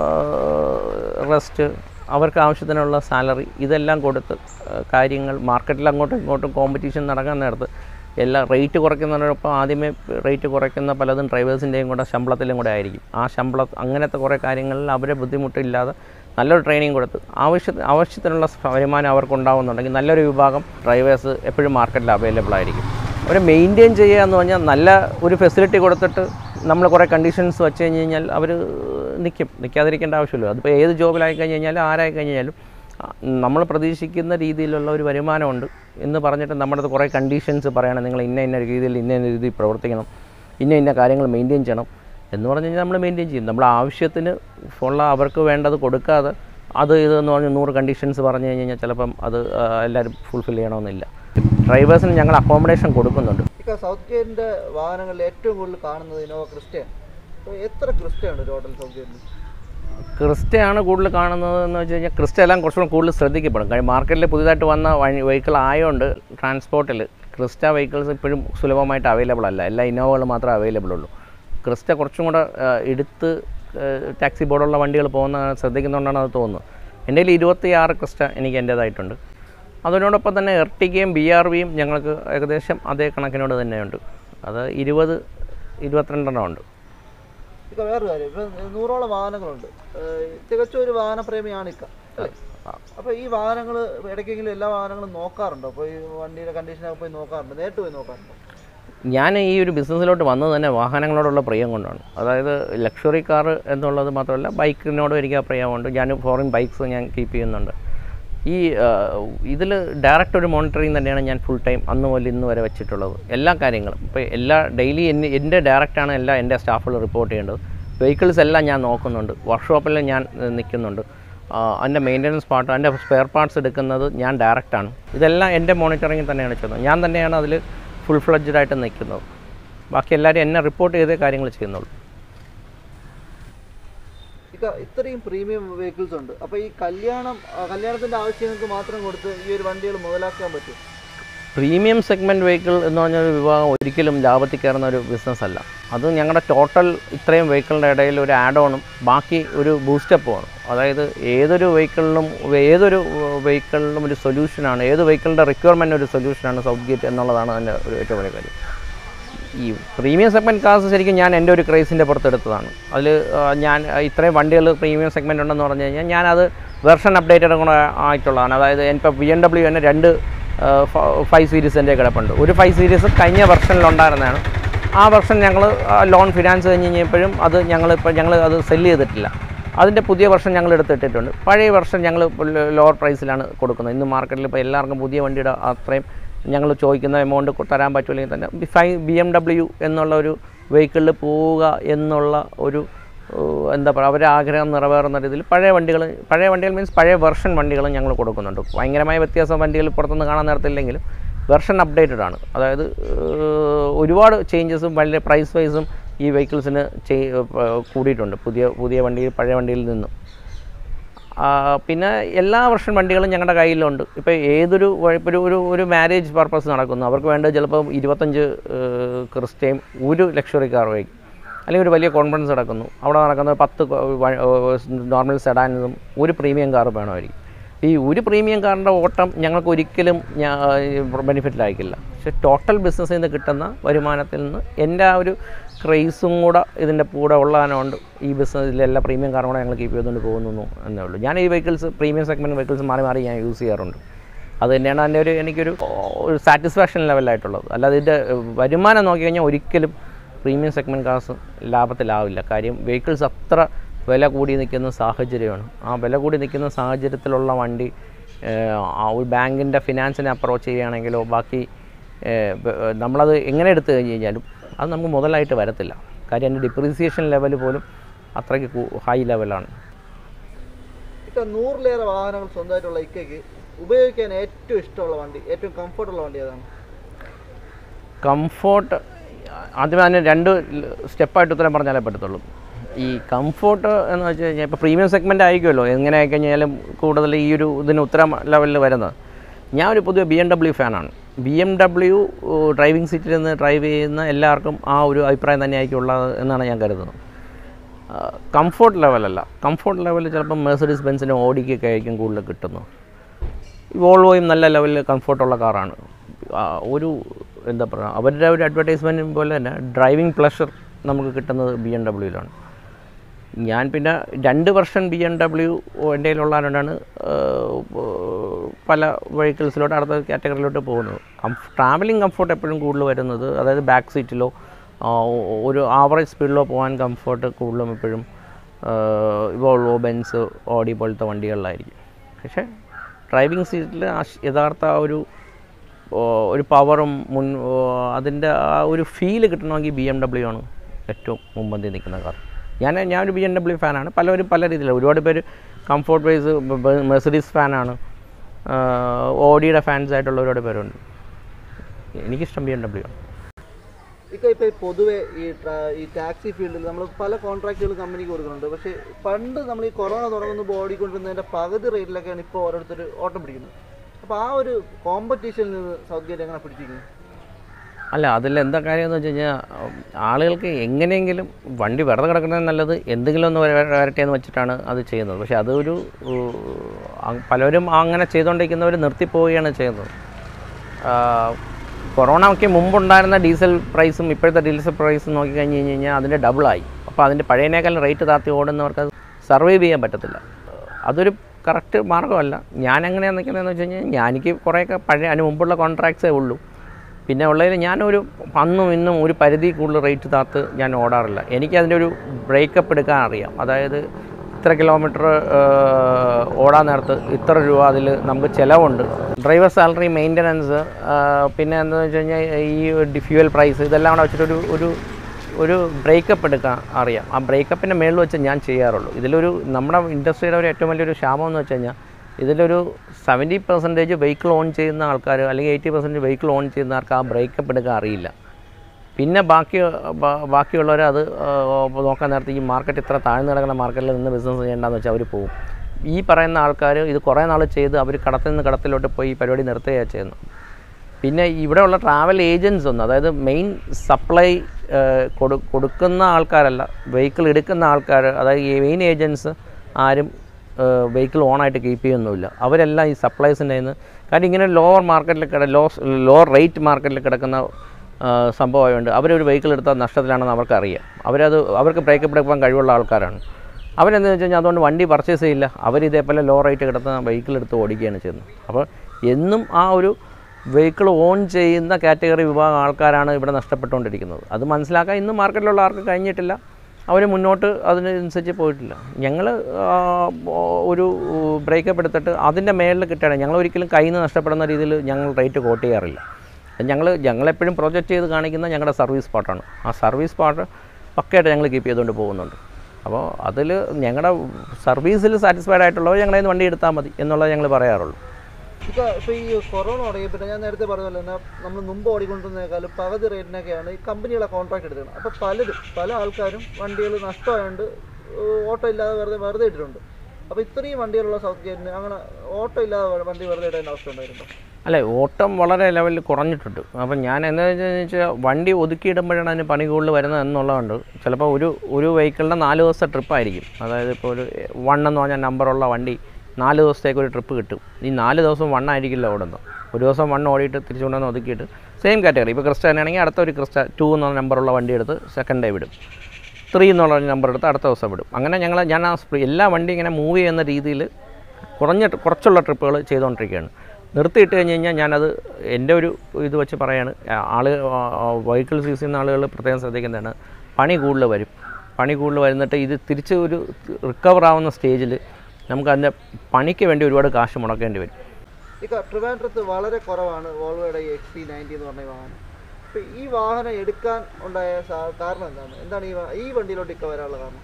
റെസ്റ്റ് അവർക്ക് ആവശ്യത്തിനുള്ള സാലറി ഇതെല്ലാം കൊടുത്ത് ആ, കാര്യങ്ങൾ മാർക്കറ്റിൽ അങ്ങോട്ടും ഇങ്ങോട്ടും കോമ്പറ്റീഷൻ നടക്കാൻ നേരത്ത് എല്ലാ റേറ്റ് കുറയ്ക്കുന്നതിനോടൊപ്പം ആദ്യമേ റേറ്റ് കുറയ്ക്കുന്ന പലതും ഡ്രൈവേഴ്സിൻ്റെയും കൂടെ ശമ്പളത്തിലും കൂടെ ആയിരിക്കും ആ ശമ്പളം അങ്ങനത്തെ കുറേ കാര്യങ്ങളിൽ അവരെ ബുദ്ധിമുട്ടില്ലാതെ നല്ലൊരു ട്രെയിനിങ് കൊടുത്ത് ആവശ്യ ആവശ്യത്തിനുള്ള വരുമാനം അവർക്കുണ്ടാവുന്നുണ്ടെങ്കിൽ നല്ലൊരു വിഭാഗം ഡ്രൈവേഴ്സ് എപ്പോഴും മാർക്കറ്റിൽ അവൈലബിൾ ആയിരിക്കും അവരെ മെയിൻറ്റെയിൻ ചെയ്യുക എന്ന് പറഞ്ഞാൽ നല്ല ഒരു ഫെസിലിറ്റി കൊടുത്തിട്ട് നമ്മൾ കുറേ കണ്ടീഷൻസ് വെച്ച് കഴിഞ്ഞ് കഴിഞ്ഞാൽ അവർ നിൽക്കും നിൽക്കാതിരിക്കേണ്ട ആവശ്യമില്ല അതിപ്പോൾ ഏത് ജോബിലായി കഴിഞ്ഞ് കഴിഞ്ഞാലും ആരായി കഴിഞ്ഞ് കഴിഞ്ഞാലും നമ്മൾ പ്രതീക്ഷിക്കുന്ന രീതിയിലുള്ള ഒരു വരുമാനമുണ്ട് എന്ന് പറഞ്ഞിട്ട് നമ്മുടെ അടുത്ത് കുറേ കണ്ടീഷൻസ് പറയണം നിങ്ങൾ ഇന്ന ഇന്ന രീതിയിൽ ഇന്ന ഇന്ന രീതിയിൽ പ്രവർത്തിക്കണം ഇന്ന ഇന്ന കാര്യങ്ങൾ മെയിൻറ്റെയിൻ ചെയ്യണം എന്ന് പറഞ്ഞു കഴിഞ്ഞാൽ നമ്മൾ മെയിൻറ്റെയിൻ ചെയ്യും നമ്മൾ ആവശ്യത്തിന് ഉള്ള അവർക്ക് വേണ്ടത് കൊടുക്കാതെ അത് ഇതെന്ന് പറഞ്ഞ് നൂറ് കണ്ടീഷൻസ് പറഞ്ഞു കഴിഞ്ഞ് കഴിഞ്ഞാൽ ചിലപ്പം അത് ആ, എല്ലാവരും ഫുൾഫിൽ ചെയ്യണമെന്നില്ല ഡ്രൈവേഴ്സിന് ഞങ്ങൾ അക്കോമഡേഷൻ കൊടുക്കുന്നുണ്ട് ഇക്ക സൗത്ത് ഗേറ്റിൻ്റെ വാഹനങ്ങളിൽ ഏറ്റവും കൂടുതൽ കാണുന്നത് ഇനോവ ക്രിസ്റ്റയാണ് അപ്പോൾ എത്ര ക്രിസ്റ്റയാണ് ടോട്ടൽ സൗത്ത് ഗേറ്റിൽ ക്രിസ്റ്റയാണ് കൂടുതൽ കാണുന്നത് എന്ന് വെച്ച് കഴിഞ്ഞാൽ ക്രിസ്റ്റ എല്ലാം കുറച്ചുകൂടെ കൂടുതൽ ശ്രദ്ധിക്കപ്പെടും കാര്യം മാർക്കറ്റിൽ പുതിയതായിട്ട് വന്ന വെഹിക്കിൾ ആയതുകൊണ്ട് ട്രാൻസ്പോർട്ടിൽ ക്രിസ്റ്റ വെഹിക്കിൾസ് ഇപ്പോഴും സുലഭമായിട്ട് അവൈലബിൾ അല്ല എല്ലാ ഇന്നോവകൾ മാത്രമേ അവൈലബിൾ ഉള്ളൂ ക്രിസ്റ്റ കുറച്ചും കൂടെ ആ, എടുത്ത് ടാക്സി ബോർഡുള്ള വണ്ടികൾ പോകുന്ന ശ്രദ്ധിക്കുന്നുകൊണ്ടാണ് അത് തോന്നുന്നത് എൻ്റെ കയ്യിൽ ഇരുപത്തി ആറ് ക്രിസ്റ്റ എനിക്ക് എൻ്റേതായിട്ടുണ്ട് അതിനോടൊപ്പം തന്നെ എർട്ടിക്കയും ബി ആർ വിയും ഞങ്ങൾക്ക് ഏകദേശം അതേ കണക്കിനോട് തന്നെയുണ്ട് അത് ഇരുപത് ഇരുപത്തിരണ്ടെണ്ണം ഉണ്ട് ഇക്ക വേറൊരു കാര്യം ഇപ്പം നൂറോളം വാഹനങ്ങളുണ്ട് ഏഹ് തികച്ചും ഒരു വാഹനപ്രേമിയാണ് ഇക്ക അല്ലേ അപ്പോൾ ഈ വാഹനങ്ങൾ ഇടയ്ക്കെങ്കിലും എല്ലാ വാഹനങ്ങളും നോക്കാറുണ്ടോ അപ്പോൾ ഈ വണ്ടിയുടെ കണ്ടീഷനൊക്കെ പോയി നോക്കാറുണ്ടോ നേരിട്ട് പോയി നോക്കാറുണ്ടോ ഞാൻ ഈ ഒരു ബിസിനസ്സിലോട്ട് വന്നത് തന്നെ വാഹനങ്ങളോടുള്ള പ്രിയം കൊണ്ടാണ് അതായത് ലക്ഷറി കാർ എന്നുള്ളത് മാത്രമല്ല ബൈക്കിനോടും എനിക്ക് ആ പ്രിയമുണ്ട് ഞാൻ ഫോറിൻ ബൈക്സ് ഞാൻ കീപ്പ് ചെയ്യുന്നുണ്ട് ഈ ഇതിൽ ഡയറക്റ്റ് ഒരു മോണിറ്ററിങ് തന്നെയാണ് ഞാൻ ഫുൾ ടൈം അന്ന് മുതൽ ഇന്ന് വരെ വെച്ചിട്ടുള്ളത് എല്ലാ കാര്യങ്ങളും ഇപ്പോൾ എല്ലാ ഡെയിലി എന്നെ എൻ്റെ ഡയറക്റ്റാണ് എല്ലാ എൻ്റെ സ്റ്റാഫുകൾ റിപ്പോർട്ട് ചെയ്യേണ്ടത് വെഹിക്കിൾസ് എല്ലാം ഞാൻ നോക്കുന്നുണ്ട് വർക്ക്ഷോപ്പിൽ ഞാൻ ഏഹ്, നിൽക്കുന്നുണ്ട് ആ, അതിൻ്റെ മെയിൻ്റനൻസ് പാർട്ട് അതിൻ്റെ സ്പെയർ പാർട്സ് എടുക്കുന്നത് ഞാൻ ഡയറക്റ്റാണ് ഇതെല്ലാം എൻ്റെ മോണിറ്ററിങ്ങിൽ തന്നെയാണ് ചെയ്യുന്നത് ഞാൻ തന്നെയാണ് അതിൽ ഫുൾ ഫ്ലഡ്ജഡ് ആയിട്ട് നിൽക്കുന്നത് ബാക്കി എല്ലാവരും എന്നെ റിപ്പോർട്ട് ചെയ്തേ കാര്യങ്ങൾ ചെയ്യുന്നുള്ളൂ ഇക്ക ഇത്രയും പ്രീമിയം വെഹിക്കിൾസ് ഉണ്ട് അപ്പോൾ ഈ കല്യാണം ആ, കല്യാണത്തിന്റെ ആവശ്യങ്ങൾക്ക് മാത്രം കൊടുത്ത് ഈ ഒരു വണ്ടികൾ മുതലാക്കാൻ പറ്റും പ്രീമിയം സെഗ്മെൻറ്റ് വെഹിക്കിൾ എന്ന് പറഞ്ഞൊരു വിഭാഗം ഒരിക്കലും ലാഭത്തിൽ കയറുന്ന ഒരു ബിസിനസ് അല്ല അത് ഞങ്ങളുടെ ടോട്ടൽ ഇത്രയും വെഹിക്കിളിൻ്റെ ഇടയിൽ ഒരു ആഡ് ഓണും ബാക്കി ഒരു ബൂസ്റ്റപ്പുമാണ് അതായത് ഏതൊരു വെഹിക്കിളിനും ഏതൊരു വെഹിക്കിളിനും ഒരു സൊല്യൂഷനാണ് ഏത് വെഹിക്കിളിൻ്റെ റിക്വയർമെൻറ്റ് ഒരു സൊല്യൂഷനാണ് സൗത്ത് ഗേറ്റ് എന്നുള്ളതാണ് അതിൻ്റെ ഒരു ഏറ്റവും വലിയ കാര്യം ഈ പ്രീമിയം സെഗ്മെൻറ്റ് കാർസ് ശരിക്കും ഞാൻ എൻ്റെ ഒരു ക്രൈസിൻ്റെ പുറത്തെടുത്തതാണ് അതിൽ ഞാൻ ഇത്രയും വണ്ടികൾ പ്രീമിയം സെഗ്മെൻറ്റ് ഉണ്ടെന്ന് പറഞ്ഞു കഴിഞ്ഞാൽ ഞാനത് വെർഷൻ അപ്ഡേറ്റഡ് കൂടെ ആയിട്ടുള്ളതാണ് അതായത് ഇപ്പോൾ ബി എം ഡബ്ല്യു തന്നെ രണ്ട് ഫൈവ് സീരീസ് എൻ്റെ കിടപ്പുണ്ട് ഒരു ഫൈവ് സീരീസ് കഴിഞ്ഞ വെർഷനിലുണ്ടായിരുന്നതാണ് ആ വെർഷൻ ഞങ്ങൾ ലോൺ ഫിനാൻസ് കഴിഞ്ഞ് കഴിഞ്ഞപ്പോഴും അത് ഞങ്ങൾ ഇപ്പോൾ ഞങ്ങൾ അത് സെല്ല് ചെയ്തിട്ടില്ല അതിൻ്റെ പുതിയ വെർഷൻ ഞങ്ങൾ എടുത്തിട്ടിട്ടുണ്ട് പഴയ വെർഷൻ ഞങ്ങൾ ലോവർ പ്രൈസിലാണ് കൊടുക്കുന്നത് ഇന്ന് മാർക്കറ്റിൽ ഇപ്പോൾ എല്ലാവർക്കും പുതിയ വണ്ടിയുടെ അത്രയും ഞങ്ങൾ ചോദിക്കുന്ന എമൗണ്ട് തരാൻ പറ്റുമെങ്കിൽ തന്നെ ഫൈ ബി എം ഡബ്ല്യു എന്നുള്ള ഒരു വെഹിക്കിളിൽ പോവുക എന്നുള്ള ഒരു ഏഹ്, എന്താ പറയുക അവരുടെ ആഗ്രഹം നിറവേറുന്ന രീതിയിൽ പഴയ വണ്ടികൾ പഴയ വണ്ടികൾ മീൻസ് പഴയ വെർഷൻ വണ്ടികൾ ഞങ്ങൾ കൊടുക്കുന്നുണ്ട് ഭയങ്കരമായ വ്യത്യാസം വണ്ടികൾ പുറത്തുനിന്ന് കാണാൻ നേരത്തില്ലെങ്കിലും വെർഷൻ അപ്ഡേറ്റഡ് ആണ് അതായത് ഏഹ്, ഒരുപാട് ചേഞ്ചസും വലിയ പ്രൈസ് വൈസും ഈ വെഹിക്കിൾസിന് ചെയ് ഏഹ്, കൂടിയിട്ടുണ്ട് പുതിയ പുതിയ വണ്ടിയിൽ പഴയ വണ്ടിയിൽ നിന്നും ആ, പിന്നെ എല്ലാ വർഷം വണ്ടികളും ഞങ്ങളുടെ കയ്യിലുണ്ട് ഇപ്പോൾ ഏതൊരു വഴി- ഇപ്പോൾ ഒരു ഒരു ഒരു മാരേജ് പർപ്പസ് നടക്കുന്നു അവർക്ക് വേണ്ടത് ചിലപ്പോൾ ഇരുപത്തഞ്ച് ഏഹ്, ക്രിസ്റ്റയും ഒരു ലക്ഷറി കാർ വഹിക്കും അല്ലെങ്കിൽ ഒരു വലിയ കോൺഫറൻസ് നടക്കുന്നു അവിടെ നടക്കുന്നത് പത്ത് നോർമൽ സെഡാനും ഒരു പ്രീമിയം കാർ വേണമായിരിക്കും ഈ ഒരു പ്രീമിയം കാറിൻ്റെ ഓട്ടം ഞങ്ങൾക്ക് ഒരിക്കലും ബെനിഫിറ്റിലായിരിക്കില്ല പക്ഷേ ടോട്ടൽ ബിസിനസ്സിൽ നിന്ന് കിട്ടുന്ന വരുമാനത്തിൽ നിന്ന് എൻ്റെ ആ ഒരു ക്രേസും കൂടെ ഇതിൻ്റെ കൂടെ ഉള്ളതിനുകൊണ്ട് ഈ ബിസിനസ്സിൽ എല്ലാ പ്രീമിയം കാറും കൂടെ ഞങ്ങൾ കീപ്പ് ചെയ്തുകൊണ്ട് പോകുന്നു എന്നേ ഉള്ളൂ ഞാൻ ഈ വെഹിക്കിൾസ് പ്രീമിയം സെഗ്മെൻറ്റ് വെഹിക്കിൾസ് മാറി മാറി ഞാൻ യൂസ് ചെയ്യാറുണ്ട് അത് തന്നെയാണ് എൻ്റെ ഒരു എനിക്കൊരു ഒരു സാറ്റിസ്ഫാക്ഷൻ ലെവലായിട്ടുള്ളത് അല്ലാതെ ഇതിൻ്റെ വരുമാനം നോക്കി കഴിഞ്ഞാൽ ഒരിക്കലും പ്രീമിയം സെഗ്മെൻറ്റ് കാർസ് ലാഭത്തിലാവില്ല കാര്യം വെഹിക്കിൾസ് അത്ര വില കൂടി നിൽക്കുന്ന സാഹചര്യമാണ് ആ വില കൂടി നിൽക്കുന്ന സാഹചര്യത്തിലുള്ള വണ്ടി ഏഹ്, ആ ഒരു ബാങ്കിൻ്റെ ഫിനാൻസിനെ അപ്രോച്ച് ചെയ്യുകയാണെങ്കിലോ ബാക്കി ഏഹ്, ബ- നമ്മളത് എങ്ങനെ എടുത്തു കഴിഞ്ഞ് കഴിഞ്ഞാലും അത് നമുക്ക് മുതലായിട്ട് വരത്തില്ല കാര്യം അതിൻ്റെ ഡിപ്രീസിയേഷൻ ലെവൽ പോലും അത്രയ്ക്ക് ഹൈ ലെവലാണ് ഇക്ക നൂറിലേറെ വാഹനങ്ങൾ സ്വന്തമായിട്ടുള്ള ഇക്കയ്ക്ക് ഉപയോഗിക്കാൻ ഏറ്റവും ഇഷ്ടമുള്ള വണ്ടി ഏറ്റവും കംഫർട്ടുള്ള വണ്ടി ഏതാണ് കംഫോർട്ട് ആദ്യം അതിന് രണ്ട് സ്റ്റെപ്പായിട്ട് ഉത്തരം പറഞ്ഞാലേ പറ്റത്തുള്ളൂ ഈ കംഫോർട്ട് എന്ന് വെച്ച് കഴിഞ്ഞാൽ ഇപ്പോൾ പ്രീമിയം സെഗ്മെൻ്റ് ആയിരിക്കുമല്ലോ എങ്ങനെ ആയിക്കഴിഞ്ഞാലും കൂടുതൽ ഈ ഒരു ഇതിന് ഉത്തരം ലെവലിൽ വരുന്നത് ഞാൻ ഒരു പുതിയ ബി എം ഡബ്ല്യു ഫാനാണ് ബി എം ഡബ്ല്യു ഡ്രൈവിംഗ് സീറ്റിൽ നിന്ന് ഡ്രൈവ് ചെയ്യുന്ന എല്ലാവർക്കും ആ ഒരു അഭിപ്രായം തന്നെ ആയിരിക്കും ഉള്ളത് എന്നാണ് ഞാൻ കരുതുന്നത് കംഫോർട്ട് ലെവലല്ല കംഫോർട്ട് ലെവലിൽ ചിലപ്പോൾ മെഴ്സഡീസ് ബെൻസിന് ഓടിക്കൊക്കെ ആയിരിക്കും കൂടുതൽ കിട്ടുന്നത് ഈ വോൾവോയും നല്ല ലെവലിൽ കംഫർട്ടുള്ള കാറാണ് ആ, ഒരു എന്താ പറയുക അവരുടെ ഒരു അഡ്വർടൈസ്മെൻറ്റ് പോലെ തന്നെ ഡ്രൈവിംഗ് പ്ലഷർ നമുക്ക് കിട്ടുന്നത് ബി എം ഡബ്ല്യൂയിലാണ് ഞാൻ പിന്നെ രണ്ട് വർഷം ബി എം ഡബ്ല്യു എൻ്റെ കയ്യിലുള്ളതുകൊണ്ടാണ് പല വെഹിക്കിൾസിലോട്ട് അടുത്ത കാറ്റഗറിയിലോട്ട് പോകുന്നത് കംഫ് ട്രാവലിംഗ് കംഫർട്ട് എപ്പോഴും കൂടുതൽ വരുന്നത് അതായത് ബാക്ക് സീറ്റിലോ ആ, ഒരു ആവറേജ് സ്പീഡിലോ പോകാൻ കംഫർട്ട് കൂടുതലും എപ്പോഴും വോൾവോ ബെൻസ് ഓഡി പോലത്തെ വണ്ടികളിലായിരിക്കും പക്ഷേ ഡ്രൈവിംഗ് സീറ്റിൽ യഥാർത്ഥ ആ ഒരു ഓ, ഒരു പവറും മുൻ ഓ, അതിൻ്റെ ആ ഒരു ഫീല് കിട്ടണമെങ്കിൽ ബി എം ഡബ്ല്യു ആണ് ഏറ്റവും മുമ്പന്തി നിൽക്കുന്ന കാർ ഞാൻ ഞാനൊരു ബി എം ഡബ്ല്യു ഫാനാണ് പലരും പല രീതിയിലാണ് ഒരുപാട് പേര് കംഫോർട്ട് വൈസ് മെഴ്സഡീസ് ഫാനാണ് ഓഡിയുടെ ഫാൻസ് ആയിട്ടുള്ള ഒരുപാട് പേരുണ്ട് എനിക്കിഷ്ടം ബി എം ഡബ്ല്യു ആണ് ഇക്ക ഇപ്പോൾ പൊതുവെ ഈ ട്രാ- ഈ ടാക്സി ഫീൽഡിൽ നമ്മൾ പല കോൺട്രാക്റ്റുകൾ കമ്പനിക്ക് കൊടുക്കുന്നുണ്ട് പക്ഷേ പണ്ട് നമ്മൾ ഈ കൊറോണ തുടങ്ങുമ്പോൾ ഓടിക്കൊണ്ടിരുന്നതിൻ്റെ പകുതി റേറ്റിലൊക്കെയാണ് ഇപ്പോൾ ഓരോരുത്തർ ഓട്ടം പിടിക്കുന്നത് അപ്പോൾ ആ ഒരു കോമ്പറ്റീഷനിൽ നിന്ന് സൗത്ത് ഗേറ്റ് എങ്ങനെ പിടിച്ചിരിക്കുന്നത് അല്ല അതിൽ എന്താ കാര്യം എന്ന് വെച്ച് കഴിഞ്ഞാൽ ആളുകൾക്ക് എങ്ങനെയെങ്കിലും വണ്ടി വെറുതെ കിടക്കുന്നത് നല്ലത് എന്തെങ്കിലും ഒന്ന് വര- വരട്ടെ എന്ന് വെച്ചിട്ടാണ് അത് ചെയ്യുന്നത് പക്ഷേ അതൊരു ഏഹ്, അ- പലരും അങ്ങനെ ചെയ്തുകൊണ്ടിരിക്കുന്നവർ നിർത്തിപ്പോവുകയാണ് ചെയ്യുന്നത് ആഹ്, കൊറോണയ്ക്ക് മുമ്പുണ്ടായിരുന്ന ഡീസൽ പ്രൈസും ഇപ്പോഴത്തെ ഡീസൽ പ്രൈസും നോക്കിക്കഴിഞ്ഞ് കഴിഞ്ഞ് കഴിഞ്ഞാൽ അതിൻ്റെ ഡബിളായി അപ്പോൾ അതിൻ്റെ പഴയതിനേക്കാളും റേറ്റ് താത്തി ഓടുന്നവർക്ക് അത് സർവൈവ് ചെയ്യാൻ പറ്റത്തില്ല അതൊരു കറക്റ്റ് മാർഗ്ഗമല്ല ഞാൻ എങ്ങനെയാണ് നിൽക്കുന്നതെന്ന് വെച്ച് കഴിഞ്ഞാൽ ഞാൻ എനിക്ക് കുറേയൊക്കെ പഴയ അതിന് മുമ്പുള്ള കോൺട്രാക്ട്സേ ഉള്ളൂ പിന്നെ ഉള്ളതിൽ ഞാനൊരു അന്നും ഇന്നും ഒരു പരിധി കൂടുതൽ റേറ്റ് താത്ത് ഞാൻ ഓടാറില്ല എനിക്ക് അതിൻ്റെ ഒരു ബ്രേക്കപ്പ് എടുക്കാൻ അറിയാം അതായത് ഇത്ര കിലോമീറ്റർ ഓടാൻ നേരത്ത് ഇത്ര രൂപ അതിൽ നമുക്ക് ചിലവുണ്ട് ഡ്രൈവർ സാലറി മെയിൻ്റനൻസ് പിന്നെ എന്താണെന്ന് വെച്ച് കഴിഞ്ഞാൽ ഈ ഫ്യൂവൽ പ്രൈസ് ഇതെല്ലാം കൂടെ വെച്ചിട്ടൊരു ഒരു ഒരു ബ്രേക്കപ്പ് എടുക്കാൻ അറിയാം ആ ബ്രേക്കപ്പിൻ്റെ മേളിൽ വെച്ച് ഞാൻ ചെയ്യാറുള്ളൂ ഇതിലൊരു നമ്മുടെ ഇൻഡസ്ട്രിയുടെ ഒരു ഏറ്റവും വലിയൊരു ക്ഷാമം എന്ന് വെച്ച് കഴിഞ്ഞാൽ ഇതിലൊരു സെവൻറ്റി പെർസെൻറ്റേജ് വെഹിക്കിൾ ഓൺ ചെയ്യുന്ന ആൾക്കാർ അല്ലെങ്കിൽ എയ്റ്റി പെർസെൻറ്റേജ് വെഹിക്കിൾ ഓൺ ചെയ്യുന്നവർക്ക് ആ ബ്രേക്കപ്പ് എടുക്കാൻ അറിയില്ല പിന്നെ ബാക്കി ബാ- ബാക്കിയുള്ളവർ അത് ആ, നോക്കാൻ നേരത്തെ ഈ മാർക്കറ്റ് ഇത്ര താഴ്ന്നു കിടക്കുന്ന മാർക്കറ്റിൽ നിന്ന് ബിസിനസ് ചെയ്യേണ്ടെന്ന് വെച്ചാൽ അവർ പോകും ഈ പറയുന്ന ആൾക്കാർ ഇത് കുറേ നാൾ ചെയ്ത് അവർ കടത്തിൽ നിന്ന് കടത്തിലോട്ട് പോയി ഈ പരിപാടി നിർത്തുകയാണ് ചെയ്യുന്നത് പിന്നെ ഇവിടെയുള്ള ട്രാവൽ ഏജൻസ് ഒന്നും അതായത് മെയിൻ സപ്ലൈ കൊടു കൊടുക്കുന്ന ആൾക്കാരല്ല വെഹിക്കിൾ എടുക്കുന്ന ആൾക്കാർ അതായത് ഈ മെയിൻ ഏജൻസ് ആരും വെഹിക്കിൾ ഓണായിട്ട് കീപ്പ് ചെയ്യുന്നില്ല അവരെല്ലാം ഈ സപ്ലൈസിൻ്റെ നിന്ന് കാരണം ഇങ്ങനെ ലോവർ മാർക്കറ്റിൽ കിട ലോ ലോവർ റേറ്റ് മാർക്കറ്റിൽ കിടക്കുന്ന ആ, സംഭവമായതുകൊണ്ട് അവരൊരു വെഹിക്കിൾ എടുത്താൽ നഷ്ടത്തിലാണെന്ന് അവർക്കറിയാം അവരത് അവർക്ക് ബ്രേക്കപ്പ് എടുക്കാൻ കഴിവുള്ള ആൾക്കാരാണ് അവരെന്താണെന്ന് വെച്ച് കഴിഞ്ഞാൽ അതുകൊണ്ട് വണ്ടി പർച്ചേസ് ചെയ്യില്ല അവർ ഇതേപോലെ ലോ റേറ്റ് കിടക്കുന്ന വെഹിക്കിൾ എടുത്ത് ഓടിക്കുകയാണ് ചെയ്യുന്നത് അപ്പോൾ എന്നും ആ ഒരു വെഹിക്കിൾ ഓൺ ചെയ്യുന്ന കാറ്റഗറി വിഭാഗം ആൾക്കാരാണ് ഇവിടെ നഷ്ടപ്പെട്ടുകൊണ്ടിരിക്കുന്നത് അത് മനസ്സിലാക്കാൻ ഇന്ന് മാർക്കറ്റിലുള്ള ആർക്ക് കഴിഞ്ഞിട്ടില്ല അവർ മുന്നോട്ട് അതിനനുസരിച്ച് പോയിട്ടില്ല ഞങ്ങൾ ഒരു ബ്രേക്കപ്പ് എടുത്തിട്ട് അതിൻ്റെ മേളിൽ കിട്ടുകയാണ് ഞങ്ങൾ ഒരിക്കലും കയ്യിൽ നിന്ന് നഷ്ടപ്പെടുന്ന രീതിയിൽ ഞങ്ങൾ റേറ്റ് കോട്ട് ചെയ്യാറില്ല ഞങ്ങൾ ഞങ്ങളെപ്പോഴും പ്രൊജക്റ്റ് ചെയ്ത് കാണിക്കുന്ന ഞങ്ങളുടെ സർവീസ് പാർട്ടാണ് ആ സർവീസ് പാർട്ട് പക്കയായിട്ട് ഞങ്ങൾ കീപ്പ് ചെയ്തുകൊണ്ട് പോകുന്നുണ്ട് അപ്പോൾ അതിൽ ഞങ്ങളുടെ സർവീസിൽ സാറ്റിസ്ഫൈഡ് ആയിട്ടുള്ളവർ ഞങ്ങളുടെ കയ്യിൽ നിന്ന് വണ്ടി എടുത്താൽ മതി എന്നുള്ളത് ഞങ്ങൾ പറയാറുള്ളൂ ഇപ്പോൾ ഇപ്പോൾ ഈ കൊറോണ തുടങ്ങിയപ്പോൾ ഞാൻ നേരത്തെ പറഞ്ഞ പോലെ തന്നെ നമ്മൾ മുമ്പ് ഓടിക്കൊണ്ടിരുന്നേക്കാളും പകുതി റേറ്റിനൊക്കെയാണ് ഈ കമ്പനികളെ കോൺട്രാക്ട് എടുക്കുന്നത് അപ്പോൾ പലരും പല ആൾക്കാരും വണ്ടികൾ നഷ്ടമായതുകൊണ്ട് ഓട്ടോ ഇല്ലാതെ വെറുതെ വെറുതെ ഇട്ടിട്ടുണ്ട് അപ്പോൾ ഇത്രയും വണ്ടികളുള്ള സൗത്ത് ഗേറ്റിന് അങ്ങനെ ഓട്ടോ ഇല്ലാതെ വണ്ടി വെറുതെ ഇടേണ്ട അവസ്ഥ ഉണ്ടായിരുന്നു അല്ലെ ഓട്ടം വളരെ ലെവലിൽ കുറഞ്ഞിട്ടുണ്ട് അപ്പം ഞാൻ എന്താണെന്ന് വെച്ചാൽ വണ്ടി ഒതുക്കിയിടുമ്പോഴാണ് അതിന് പണി കൂടുതൽ വരുന്നത് എന്നുള്ളതുകൊണ്ട് ചിലപ്പോൾ ഒരു ഒരു വെഹിക്കിളിൻ്റെ നാല് ദിവസത്തെ ട്രിപ്പായിരിക്കും അതായത് ഇപ്പോൾ ഒരു വൺ എന്ന് പറഞ്ഞ നമ്പറുള്ള വണ്ടി നാല് ദിവസത്തേക്ക് ഒരു ട്രിപ്പ് കിട്ടും ഈ നാല് ദിവസം വൺ ആയിരിക്കില്ല ഓടുന്നത് ഒരു ദിവസം വൺ ഓടിയിട്ട് തിരിച്ചു കൊണ്ടുവന്ന് ഒതുക്കിയിട്ട് സെയിം കാറ്റഗറി ഇപ്പോൾ ക്രിസ്റ്റ തന്നെയാണെങ്കിൽ അടുത്ത ഒരു ക്രിസ്റ്റ ടു എന്ന നമ്പറുള്ള വണ്ടി എടുത്ത് സെക്കൻഡ് ഡേ വിടും ത്രീ എന്നുള്ള നമ്പർ എടുത്ത് അടുത്ത ദിവസം വിടും അങ്ങനെ ഞങ്ങൾ ഞാൻ ആ സ്പീ- എല്ലാ വണ്ടി ഇങ്ങനെ മൂവ് ചെയ്യുന്ന രീതിയിൽ കുറഞ്ഞ കുറച്ചുള്ള ട്രിപ്പുകൾ ചെയ്തുകൊണ്ടിരിക്കുകയാണ് നിർത്തിയിട്ട് കഴിഞ്ഞ് കഴിഞ്ഞാൽ ഞാനത് എൻ്റെ ഒരു ഇത് വെച്ച് പറയാണ് ആൾ വെഹിക്കിൾസ് യൂസ് ചെയ്യുന്ന ആളുകൾ പ്രത്യേകം ശ്രദ്ധിക്കുന്നതാണ് പണി കൂടുതൽ വരും പണി കൂടുതൽ വരുന്നിട്ട് ഇത് തിരിച്ച് ഒരു റിക്കവർ ആവുന്ന സ്റ്റേജിൽ നമുക്ക് അതിൻ്റെ പണിക്ക് വേണ്ടി ഒരുപാട് കാശ് മുടക്കേണ്ടി വരും ഈ ക- ട്രിവാൻഡ്രത്ത് വളരെ കുറവാണ് വോൾവോയുടെ ഈ എക്സ് പി നയൻറ്റി എന്ന് പറഞ്ഞ ഈ വാഹനം അപ്പോൾ ഈ വാഹനം എടുക്കാൻ ഉണ്ടായ സാ- കാരണം എന്താണ് എന്താണ് ഈ വാ- ഈ വണ്ടിയിലോട്ട് ഇക്ക വരാനുള്ള കാരണം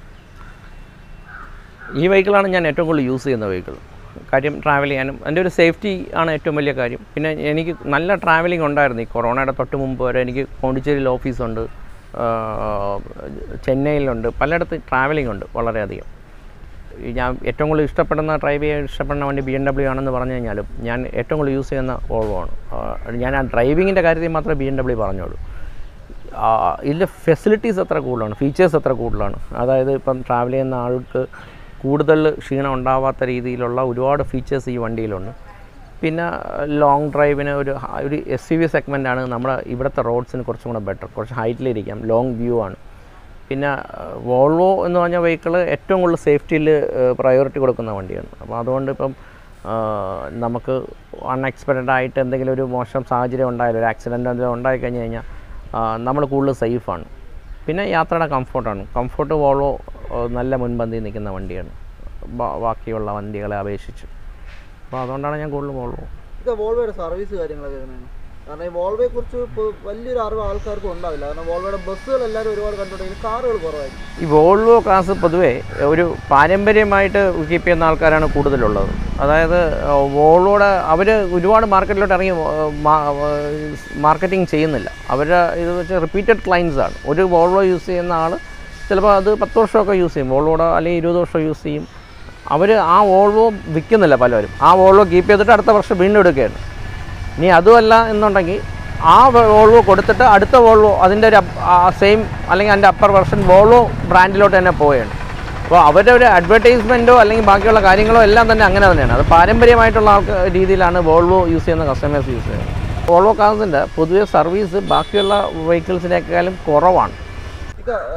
ഈ വെഹിക്കിളാണ് ഞാൻ ഏറ്റവും കൂടുതൽ യൂസ് ചെയ്യുന്ന വെഹിക്കിൾ കാര്യം ട്രാവൽ ചെയ്യാനും എൻ്റെ ഒരു സേഫ്റ്റി ആണ് ഏറ്റവും വലിയ കാര്യം പിന്നെ എനിക്ക് നല്ല ട്രാവലിംഗ് ഉണ്ടായിരുന്നു ഈ കൊറോണയുടെ തൊട്ട് മുമ്പ് വരെ എനിക്ക് പോണ്ടിച്ചേരിയിൽ ഓഫീസുണ്ട് ആ, ചെന്നൈയിലുണ്ട് പലയിടത്ത് ട്രാവലിംഗ് ഉണ്ട് വളരെയധികം ഈ ഞാൻ ഏറ്റവും കൂടുതൽ ഇഷ്ടപ്പെടുന്ന ഡ്രൈവ് ചെയ്യാൻ ഇഷ്ടപ്പെടുന്ന വണ്ടി ബി എം ഡബ്ല്യു ആണെന്ന് പറഞ്ഞു കഴിഞ്ഞാലും ഞാൻ ഏറ്റവും കൂടുതൽ യൂസ് ചെയ്യുന്ന വോൾവോ ആണ് ആ, ഞാൻ ആ ഡ്രൈവിങ്ങിൻ്റെ കാര്യത്തിൽ മാത്രമേ ബി എം ഡബ്ല്യു പറഞ്ഞോളൂ ആ, ഇതിൻ്റെ ഫെസിലിറ്റീസ് എത്ര കൂടുതലാണ് ഫീച്ചേഴ്സ് എത്ര കൂടുതലാണ് അതായത് ഇപ്പം ട്രാവൽ ചെയ്യുന്ന ആൾക്ക് കൂടുതൽ ക്ഷീണം ഉണ്ടാവാത്ത രീതിയിലുള്ള ഒരുപാട് ഫീച്ചേഴ്സ് ഈ വണ്ടിയിലുണ്ട് പിന്നെ ലോങ് ഡ്രൈവിന് ഒരു ഹ- ഒരു എസ് യു വി സെഗ്മെൻ്റാണ് നമ്മുടെ ഇവിടുത്തെ റോഡ്സിന് കുറച്ചും കൂടെ ബെറ്റർ കുറച്ച് ഹൈറ്റിലിരിക്കാം ലോങ് വ്യൂ ആണ് പിന്നെ വോൾവോ എന്ന് പറഞ്ഞ വെഹിക്കിൾ ഏറ്റവും കൂടുതൽ സേഫ്റ്റിയിൽ പ്രയോറിറ്റി കൊടുക്കുന്ന വണ്ടിയാണ് അപ്പോൾ അതുകൊണ്ട് ഇപ്പം ആ, നമുക്ക് അൺഎക്സ്പെക്റ്റഡ് ആയിട്ട് എന്തെങ്കിലും ഒരു മോശം സാഹചര്യം ഉണ്ടായാലും ഒരു ആക്സിഡൻറ്റ് എന്തെങ്കിലും ഉണ്ടായി കഴിഞ്ഞ് കഴിഞ്ഞാൽ നമ്മൾ കൂടുതൽ സേഫാണ് പിന്നെ യാത്രയുടെ കംഫർട്ടാണ് കംഫർട്ട് വോൾവോ ആ, നല്ല മുൻപന്തിയിൽ നിൽക്കുന്ന വണ്ടിയാണ് ബാ- ബാക്കിയുള്ള വണ്ടികളെ അപേക്ഷിച്ച് അപ്പോൾ അതുകൊണ്ടാണ് ഞാൻ കൂടുതൽ വോൾവോ ഇത് വോൾവോയുടെ സർവീസ് കാര്യങ്ങളൊക്കെ എങ്ങനെയാണ് കാരണം ഈ വോൾവോയെ കുറിച്ച് ഇപ്പോൾ വലിയൊരു അറിവ് ആൾക്കാർക്കും ഉണ്ടാവില്ല കാരണം വോൾവോയുടെ ബസ്സുകൾ എല്ലാവരും ഒരുപാട് കണ്ടുകൊണ്ടെങ്കിൽ കാറുകൾ കുറവായിരിക്കും ഈ വോൾവോ കാസ് പൊതുവേ ഒരു പാരമ്പര്യമായിട്ട് കീപ്പ് ചെയ്യുന്ന ആൾക്കാരാണ് കൂടുതലുള്ളത് അതായത് വോൾവോയുടെ അവർ ഒരുപാട് മാർക്കറ്റിലോട്ട് ഇറങ്ങി മാർക്കറ്റിംഗ് ചെയ്യുന്നില്ല അവരുടെ ഇത് വെച്ച് റിപ്പീറ്റഡ് ക്ലയൻസ് ആണ് ഒരു വോൾവോ യൂസ് ചെയ്യുന്ന ആൾ ചിലപ്പോൾ അത് പത്ത് വർഷമൊക്കെ യൂസ് ചെയ്യും വോൾവോയുടെ അല്ലെങ്കിൽ ഇരുപത് വർഷം യൂസ് ചെയ്യും അവർ ആ വോൾവോ വിൽക്കുന്നില്ല പലരും ആ വോൾവോ കീപ്പ് ചെയ്തിട്ട് അടുത്ത വർഷം വീണ്ടും എടുക്കുകയാണ് ഇനി അതുമല്ല എന്നുണ്ടെങ്കിൽ ആ വോൾവോ കൊടുത്തിട്ട് അടുത്ത വോൾവോ അതിൻ്റെ ഒരു സെയിം അല്ലെങ്കിൽ അതിൻ്റെ അപ്പർ വെർഷൻ വോൾവോ ബ്രാൻഡിലോട്ട് തന്നെ പോവുകയാണ് അപ്പോൾ അവരുടെ ഒരു അഡ്വർടൈസ്മെൻറ്റോ അല്ലെങ്കിൽ ബാക്കിയുള്ള കാര്യങ്ങളോ എല്ലാം തന്നെ അങ്ങനെ തന്നെയാണ് അത് പാരമ്പര്യമായിട്ടുള്ള ആൾക്ക് രീതിയിലാണ് വോൾവോ യൂസ് ചെയ്യുന്ന കസ്റ്റമേഴ്സ് യൂസ് ചെയ്യുന്നത് വോൾവോ കാർസിൻ്റെ പൊതുവെ സർവീസ് ബാക്കിയുള്ള വെഹിക്കിൾസിനേക്കാളും കുറവാണ് ഇക്ക, ആ,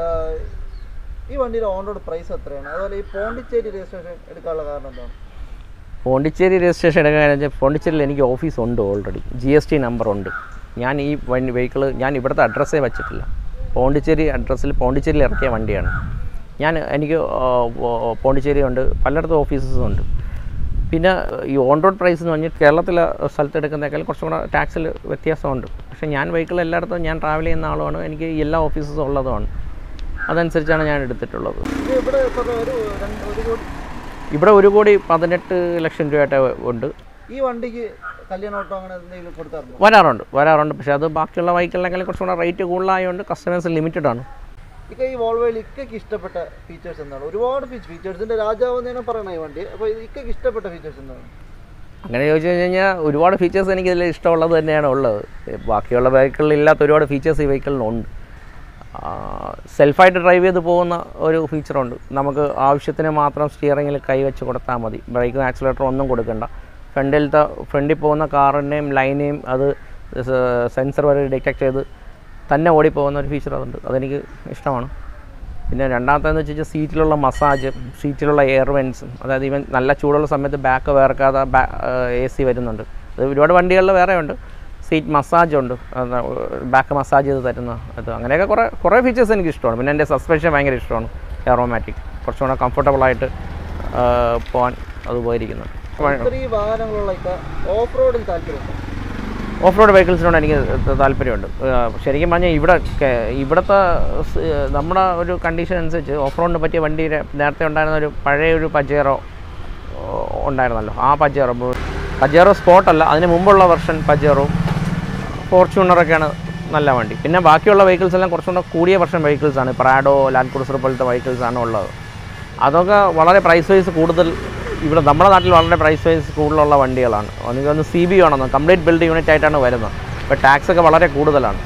ഈ വണ്ടിയുടെ ഓൺ റോഡ് പ്രൈസ് എത്രയാണ് അതുപോലെ ഈ പോണ്ടിച്ചേരി രജിസ്ട്രേഷൻ എടുക്കാനുള്ള കാരണം എന്താണ് പോണ്ടിച്ചേരി രജിസ്ട്രേഷൻ എടുക്കുകയാണെന്ന് വെച്ചാൽ പോണ്ടിച്ചേരിയിൽ എനിക്ക് ഓഫീസ് ഉണ്ട് already G S T number ഉണ്ട് ഞാൻ ഈ വണ്ടി വെഹിക്കിൾ ഞാൻ ഇവിടുത്തെ അഡ്രസ്സേ വെച്ചിട്ടില്ല പോണ്ടിച്ചേരി അഡ്രസ്സിൽ പോണ്ടിച്ചേരിയിൽ ഇറക്കിയ വണ്ടിയാണ് ഞാൻ എനിക്ക് ആ, ഓ- പോണ്ടിച്ചേരി ഉണ്ട് പലയിടത്തും ഓഫീസസ് ഉണ്ട് പിന്നെ ഈ ഓൺ റോഡ് പ്രൈസ് എന്ന് പറഞ്ഞാൽ കേരളത്തിലെ സ്ഥലത്ത് എടുക്കുന്നേക്കാൾ കുറച്ചും കൂടെ ടാക്സിൽ വ്യത്യാസമുണ്ട് പക്ഷേ ഞാൻ വെഹിക്കിൾ എല്ലായിടത്തും ഞാൻ ട്രാവൽ ചെയ്യുന്ന ആളുമാണ് എനിക്ക് എല്ലാ ഓഫീസസും ഉള്ളതുമാണ് അതനുസരിച്ചാണ് ഞാൻ എടുത്തിട്ടുള്ളത് ഇത് ഇവിടെ ഇപ്പോൾ ഒരു രണ്ട് ഒരു കോടി ഇവിടെ ഒരു കോടി പതിനെട്ട് ലക്ഷം രൂപയായിട്ട് ഉണ്ട് ഈ വണ്ടിക്ക് കല്യാണ ഓട്ടോ അങ്ങനെ എന്തെങ്കിലും കൊടുത്താറുണ്ടോ വരാറുണ്ട് വരാറുണ്ട് പക്ഷേ അത് ബാക്കിയുള്ള ബൈക്കുകളിനേക്കാളും കുറച്ചും കൂടെ റേറ്റ് കൂടുതലായതുകൊണ്ട് കസ്റ്റമേഴ്സ് ലിമിറ്റഡ് ആണ് ഇക്ക ഈ വോൾവോയിൽ ഇക്കയ്ക്ക് ഇഷ്ടപ്പെട്ട ഫീച്ചേഴ്സ് എന്താണ് ഒരുപാട് ഫീച്ചേഴ്സിന്റെ രാജാവ് എന്ന് തന്നെ പറയണം ഈ വണ്ടി അപ്പോൾ ഇത് ഇക്കയ്ക്ക് ഇഷ്ടപ്പെട്ട ഫീച്ചേഴ്സ് എന്താണ് അങ്ങനെ ചോദിച്ചു കഴിഞ്ഞാൽ ഒരുപാട് ഫീച്ചേഴ്സ് എനിക്ക് ഇതിൽ ഇഷ്ടമുള്ളത് തന്നെയാണ് ഉള്ളത് ബാക്കിയുള്ള ബൈക്കുകളിൽ ഇല്ലാത്ത ഒരുപാട് ഫീച്ചേഴ്സ് ഈ വെഹിക്കിളിനുണ്ട് സെൽഫായിട്ട് ഡ്രൈവ് ചെയ്ത് പോകുന്ന ഒരു ഫീച്ചറുണ്ട് നമുക്ക് ആവശ്യത്തിന് മാത്രം സ്റ്റിയറിങ്ങിൽ കൈ വെച്ച് കൊടുത്താൽ മതി ബ്രേക്കും ആക്സിലേറ്റർ ഒന്നും കൊടുക്കണ്ട ഫ്രണ്ടിലത്തെ ഫ്രണ്ടിൽ പോകുന്ന കാറിൻ്റെയും ലൈനെയും അത് സെൻസർ വരെ ഡിറ്റക്ട് ചെയ്ത് തന്നെ ഓടിപ്പോകുന്ന ഒരു ഫീച്ചർ അതുണ്ട് അതെനിക്ക് ഇഷ്ടമാണ് പിന്നെ രണ്ടാമത്തേന്ന് വെച്ച് കഴിഞ്ഞാൽ സീറ്റിലുള്ള മസാജ് സീറ്റിലുള്ള എയർ വെൻസ് അതായത് ഇവൻ നല്ല ചൂടുള്ള സമയത്ത് ബാക്ക് വേർക്കാതെ എ സി വരുന്നുണ്ട് അത് ഒരുപാട് വണ്ടികളിൽ വേറെ ഉണ്ട് സീറ്റ് മസാജ് ഉണ്ട് ബാക്ക് മസാജ് ചെയ്ത് തരുന്ന അത് അങ്ങനെയൊക്കെ കുറേ കുറേ ഫീച്ചേഴ്സ് എനിക്ക് ഇഷ്ടമാണ് പിന്നെ എൻ്റെ സസ്പെൻഷൻ ഭയങ്കര ഇഷ്ടമാണ് എയറോമാറ്റിക് കുറച്ചും കൂടെ കംഫർട്ടബിളായിട്ട് പോകാൻ അത് പോയിരിക്കുന്നത് ഇത്രയും വാഹനങ്ങളുള്ള ഇക്ക ഓഫ് റോഡിൽ താല്പര്യമുണ്ട് ഓഫ് റോഡ് വെഹിക്കിൾസിനോട് എനിക്ക് ത- താല്പര്യമുണ്ട് ഏഹ് ശരിക്കും പറഞ്ഞാൽ ഇവിടെ കെ- ഇവിടുത്തെ സ്- നമ്മുടെ ഒരു കണ്ടീഷൻ അനുസരിച്ച് ഓഫ് റോഡിന് പറ്റിയ വണ്ടിയുടെ നേരത്തെ ഉണ്ടായിരുന്ന ഒരു പഴയ ഒരു പജേറോ ഉണ്ടായിരുന്നല്ലോ ആ പജേറോ പജേറോ സ്പോട്ടല്ല അതിന് മുമ്പുള്ള വെർഷൻ പജേറോ ഫോർച്യൂണറൊക്കെയാണ് നല്ല വണ്ടി പിന്നെ ബാക്കിയുള്ള വെഹിക്കിൾസ് എല്ലാം കുറച്ചും കൂടെ കൂടിയ വെർഷൻ വെഹിക്കിൾസാണ് പ്രാഡോ ലാൻഡ് ക്രൂസർ പോലത്തെ വെഹിക്കിൾസാണ് ഉള്ളത് അതൊക്കെ വളരെ പ്രൈസ് വൈസ് കൂടുതൽ ഇവിടെ നമ്മുടെ നാട്ടിൽ വളരെ പ്രൈസ് വൈസ് കൂടുതലുള്ള വണ്ടികളാണ് എനിക്ക് ഒന്ന് സി ബി ആണെന്ന് കംപ്ലീറ്റ് ബിൽഡ് യൂണിറ്റ് ആയിട്ടാണ് വരുന്നത് അപ്പോൾ ടാക്സ് ഒക്കെ വളരെ കൂടുതലാണ്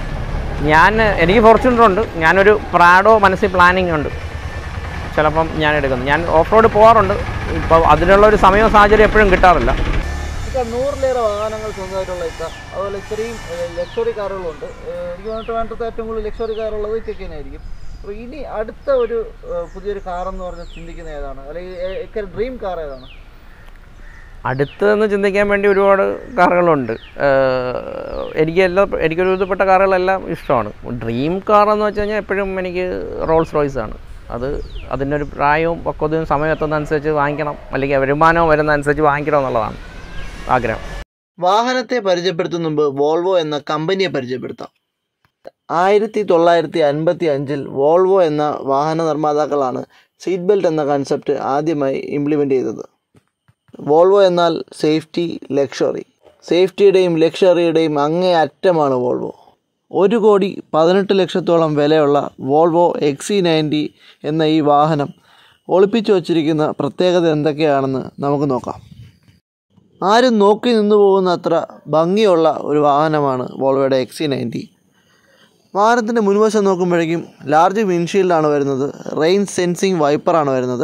ഞാൻ എനിക്ക് ഫോർച്യൂണർ ഉണ്ട് ഞാനൊരു പ്രാഡോ മനസ്സിൽ പ്ലാനിങ് ഉണ്ട് ചിലപ്പം ഞാൻ എടുക്കുന്നു ഞാൻ ഓഫ് റോഡ് പോകാറുണ്ട് ഇപ്പോൾ അതിനുള്ള ഒരു സമയവും സാഹചര്യം എപ്പോഴും കിട്ടാറില്ല ഇക്ക നൂറിലേറെ വാഹനങ്ങൾ സ്വന്തമായിട്ടുള്ള ഇക്ക അതുപോലെ ഇത്രയും ലക്ഷറി കാറുകളുണ്ട് ഏഹ് എനിക്ക് തോന്നിട്ട് വേണ്ടത് ഏറ്റവും കൂടുതൽ ലക്ഷറി കാറുള്ളത് ഇക്കൊക്കെ തന്നെയായിരിക്കും അപ്പോൾ ഇനി അടുത്ത ഒരു ഏഹ് പുതിയൊരു കാറെന്ന് പറഞ്ഞാൽ ചിന്തിക്കുന്ന ഏതാണ് അല്ലെങ്കിൽ ഏ- ഇക്ക ഡ്രീം കാർ ഏതാണ് അടുത്തെന്ന് ചിന്തിക്കാൻ വേണ്ടി ഒരുപാട് കാറുകളുണ്ട് ഏഹ് എനിക്ക് എല്ലാ എനിക്കൊരു വിധപ്പെട്ട കാറുകളെല്ലാം ഇഷ്ടമാണ് ഡ്രീം കാർ എന്ന് വെച്ച് കഴിഞ്ഞാൽ എപ്പോഴും എനിക്ക് റോൾസ് റോയ്സ് ആണ് അത് അതിൻ്റെ ഒരു പ്രായവും പക്വതയും സമയം എത്തുന്നതനുസരിച്ച് വാങ്ങിക്കണം അല്ലെങ്കിൽ വരുമാനവും വരുന്നതനുസരിച്ച് വാങ്ങിക്കണം എന്നുള്ളതാണ് ആഗ്രഹം വാഹനത്തെ പരിചയപ്പെടുത്തും മുമ്പ് വോൾവോ എന്ന കമ്പനിയെ പരിചയപ്പെടുത്താം ആയിരത്തി തൊള്ളായിരത്തി അൻപത്തി അഞ്ചിൽ വോൾവോ എന്ന വാഹന നിർമ്മാതാക്കളാണ് സീറ്റ് ബെൽറ്റ് എന്ന കൺസെപ്റ്റ് ആദ്യമായി ഇംപ്ലിമെൻ്റ് ചെയ്തത് വോൾവോ എന്നാൽ സേഫ്റ്റി ലക്ഷറി സേഫ്റ്റിയുടെയും ലക്ഷറിയുടെയും അങ്ങേ അറ്റമാണ് വോൾവോ ഒരു കോടി പതിനെട്ട് ലക്ഷത്തോളം വിലയുള്ള വോൾവോ എക്സി നയൻറ്റി എന്ന ഈ വാഹനം ഒളിപ്പിച്ചു വച്ചിരിക്കുന്ന പ്രത്യേകത എന്തൊക്കെയാണെന്ന് നമുക്ക് നോക്കാം ആരും നോക്കി നിന്നു പോകുന്ന അത്ര ഭംഗിയുള്ള ഒരു വാഹനമാണ് വോൾവോയുടെ എക്സി നയൻറ്റി വാഹനത്തിൻ്റെ മുൻവശം നോക്കുമ്പോഴേക്കും ലാർജ് വിൻഷീൽഡാണ് വരുന്നത് റെയിൻ സെൻസിങ് വൈപ്പറാണ് വരുന്നത്